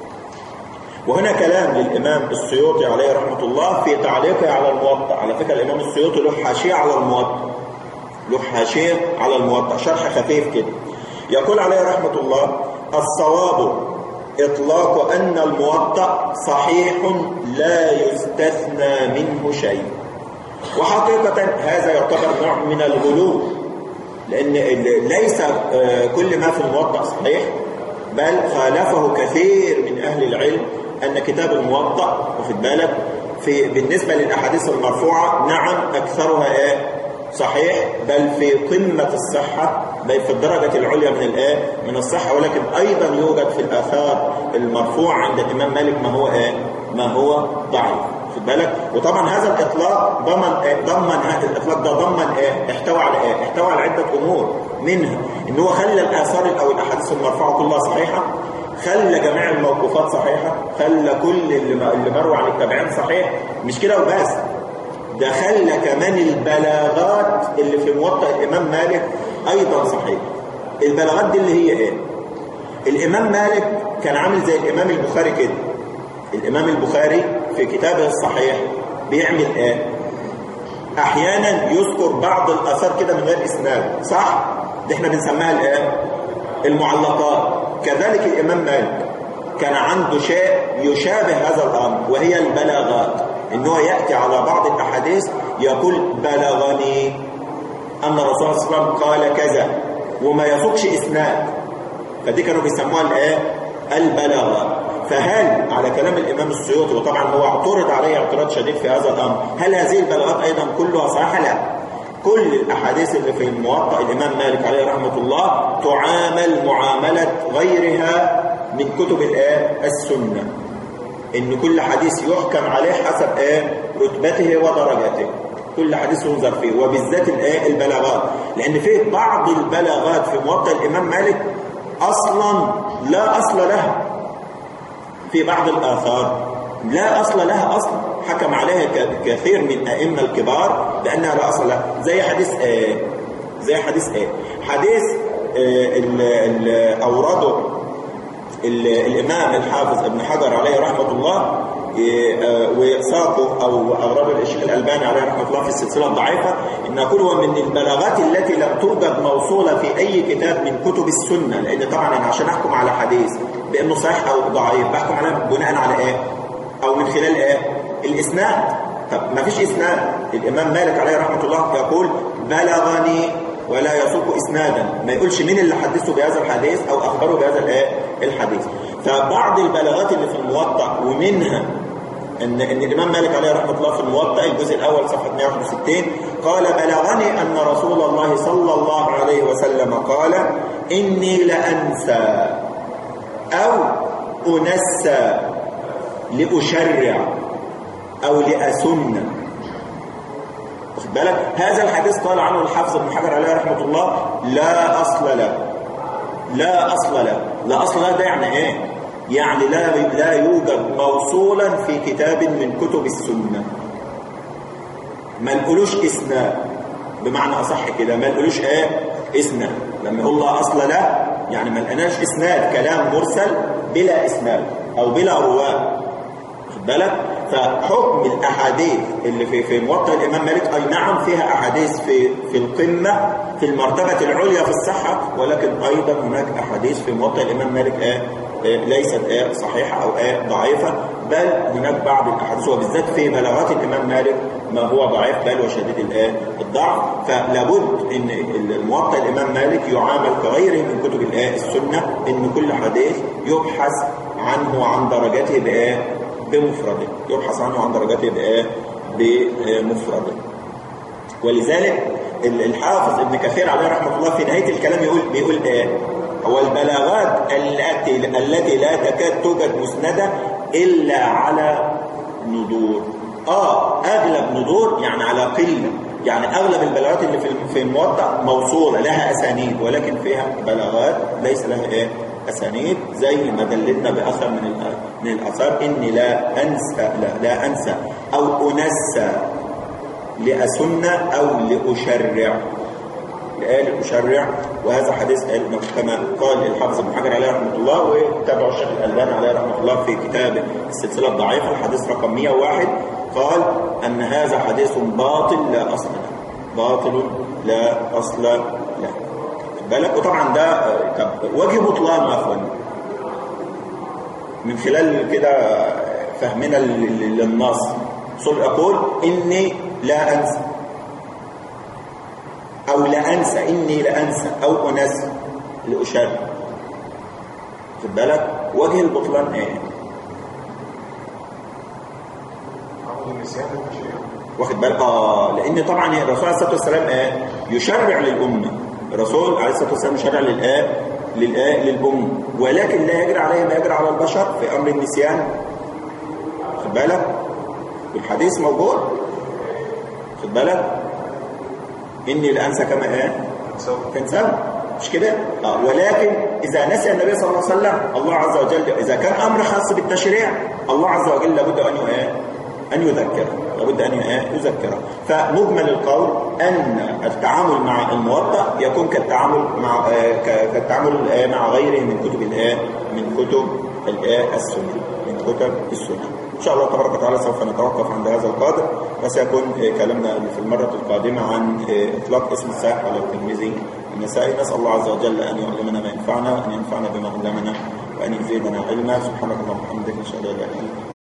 وهنا كلام للإمام السيوطي عليه رحمة الله في تعليقه على الموطأ على فكرة الإمام السيوطي له حاشية على الموطأ له حاشية على الموطأ شرح خفيف كده يقول عليه رحمة الله الصواب إطلاق أن الموطأ صحيح لا يستثنى منه شيء وحقيقة هذا يعتبر نوع من الغلو لأن ال- ليس آه، كل ما في الموطأ صحيح بل خالفه كثير من أهل العلم أن كتاب الموطأ واخد بالك في بالنسبة للأحاديث المرفوعة نعم أكثرها إيه صحيح بل في قمة الصحة بل في الدرجة العليا من الآية من الصحة ولكن أيضا يوجد في الآثار المرفوعة عند الإمام مالك ما هو إيه ما هو ضعيف خد بالك وطبعا هذا الإطلاق ضمن إيه؟ ضمن هذا الإطلاق ده ضمن إيه احتوى على إيه احتوى على عدة أمور منها إن هو خلى الآثار أو الأحاديث المرفوعة كلها صحيحة خلى جميع الموقوفات صحيحة خلى كل اللي اللي مروي عن التابعين صحيح مش كده وبس ده خلى كمان البلاغات اللي في موطأ الإمام مالك أيضا صحيح البلاغات دي اللي هي إيه الإمام مالك كان عامل زي الإمام البخاري كده الإمام البخاري في كتابه الصحيح بيعمل إيه أحيانا يذكر بعض الآثار كده من غير إسناد صح دي احنا بنسميها الإيه المعلقات كذلك الإمام مالك كان عنده شيء يشابه هذا الأمر وهي البلاغات إن هو يأتي على بعض الأحاديث يقول بلغني أن الرسول صلى الله عليه وسلم قال كذا وما يسوقش إسناد فدي كانوا بيسموها الآية البلاغات فهل على كلام الإمام السيوطي وطبعا هو اعترض عليه اعتراض شديد في هذا الأمر هل هذه البلاغات أيضا كلها صحيحة؟ لا كل الأحاديث اللي في الموطأ الإمام مالك عليه رحمة الله تعامل معاملة غيرها من كتب الآية السنة إن كل حديث يحكم عليه حسب آية رتبته ودرجته كل حديث ينظر فيه وبالذات الآية البلاغات لأن فيه بعض البلاغات في موطأ الإمام مالك أصلا لا أصل لها في بعض الآثار لا أصل لها أصلا حكم عليها كثير من أئمة الكبار بأنها لا أصل لها زي حديث آه زي حديث آه حديث آه اللي أورده الإمام الحافظ ابن حجر عليه رحمة الله وساقه أو أورده الشيخ الألباني عليه رحمة الله في السلسلة الضعيفة إن كل من البلاغات التي لم توجد موصولة في أي كتاب من كتب السنة لأن طبعا أنا عشان أحكم على حديث بأنه صحيح أو ضعيف بحكم عليه بناء على إيه؟ أو من خلال إيه؟ الإسناد طب ما فيش إسناد الإمام مالك عليه رحمة الله يقول بلغني ولا يسوق اسنادا ما يقولش مين اللي حدثه بهذا الحديث او اخبره بهذا الايه الحديث فبعض البلاغات اللي في الموطأ ومنها ان ان الامام مالك عليه رحمه الله في الموطأ الجزء الاول صفحه 161 قال بلغني ان رسول الله صلى الله عليه وسلم قال اني لانسى او انسى لاشرع او لاسن واخد بالك هذا الحديث قال عنه الحافظ ابن حجر عليه رحمه الله لا اصل له لا اصل له لا اصل له ده يعني ايه يعني لا لا يوجد موصولا في كتاب من كتب السنه ما نقولوش اسناد بمعنى اصح كده ما نقولوش ايه اسناد لما يقول لا اصل له يعني ما لقيناش اسناد كلام مرسل بلا اسناد او بلا رواه خد بالك فحكم الاحاديث اللي في في موطئ الامام مالك اي نعم فيها احاديث في في القمه في المرتبه العليا في الصحه ولكن ايضا هناك احاديث في موطئ الامام مالك آه آه ليست آه صحيحه او آه ضعيفه بل هناك بعض الاحاديث وبالذات في بلاغات الامام مالك ما هو ضعيف بل وشديد الآه الضعف فلابد ان الموطئ الامام مالك يعامل كغيره من كتب الآه السنه ان كل حديث يبحث عنه وعن درجته بآه بمفرده يبحث عنه عن درجته بآه بمفرده ولذلك الحافظ ابن كثير عليه رحمه الله في نهايه الكلام يقول بيقول ايه هو البلاغات التي التي لا تكاد توجد مسنده الا على ندور اه اغلب ندور يعني على قله يعني اغلب البلاغات اللي في في الموطأ موصوله لها اسانيد ولكن فيها بلاغات ليس لها ايه اسانيد زي ما دلتنا باثر من من الاثار اني لا انسى لا, لا انسى او انسى لاسن او لاشرع لآل أشرع وهذا حديث كما قال الحافظ ابن حجر عليه رحمه الله وتابعه الشيخ الألباني عليه رحمه الله في كتاب السلسلة الضعيفة الحديث رقم 101 قال أن هذا حديث باطل لا أصل له باطل لا أصل له بالك وطبعا ده وجه بطلان يا اخوان من خلال كده فهمنا للنص صل أقول إني لا أنسى أو لا أنسى إني لا أنسى أو أنسى لأشار خد بالك وجه البطلان إيه واخد بالك اه لان طبعا الرسول عليه الصلاه والسلام ايه يشرع للامه الرسول عليه الصلاه والسلام يشرع للآه للآه للامه ولكن لا يجري عليه ما يجري على البشر في امر النسيان خد بالك والحديث موجود خد بالك اني لانسى كما ايه كان مش كده آه. ولكن اذا نسي النبي صلى الله عليه وسلم الله عز وجل اذا كان امر خاص بالتشريع الله عز وجل لابد ان ايه ان يذكره لابد ان يذكره فمجمل القول ان التعامل مع الموطأ يكون كالتعامل مع كالتعامل مع غيره من كتب الايه من كتب الايه السنه من كتب السنه ان شاء الله تبارك وتعالى سوف نتوقف عند هذا القدر وسيكون كلامنا في المره القادمه عن اطلاق اسم السائح على الترمذي النسائي نسال الله عز وجل ان يعلمنا ما ينفعنا وان ينفعنا بما علمنا وان يزيدنا علما سبحانك اللهم وبحمدك نشهد ان لا اله الا انت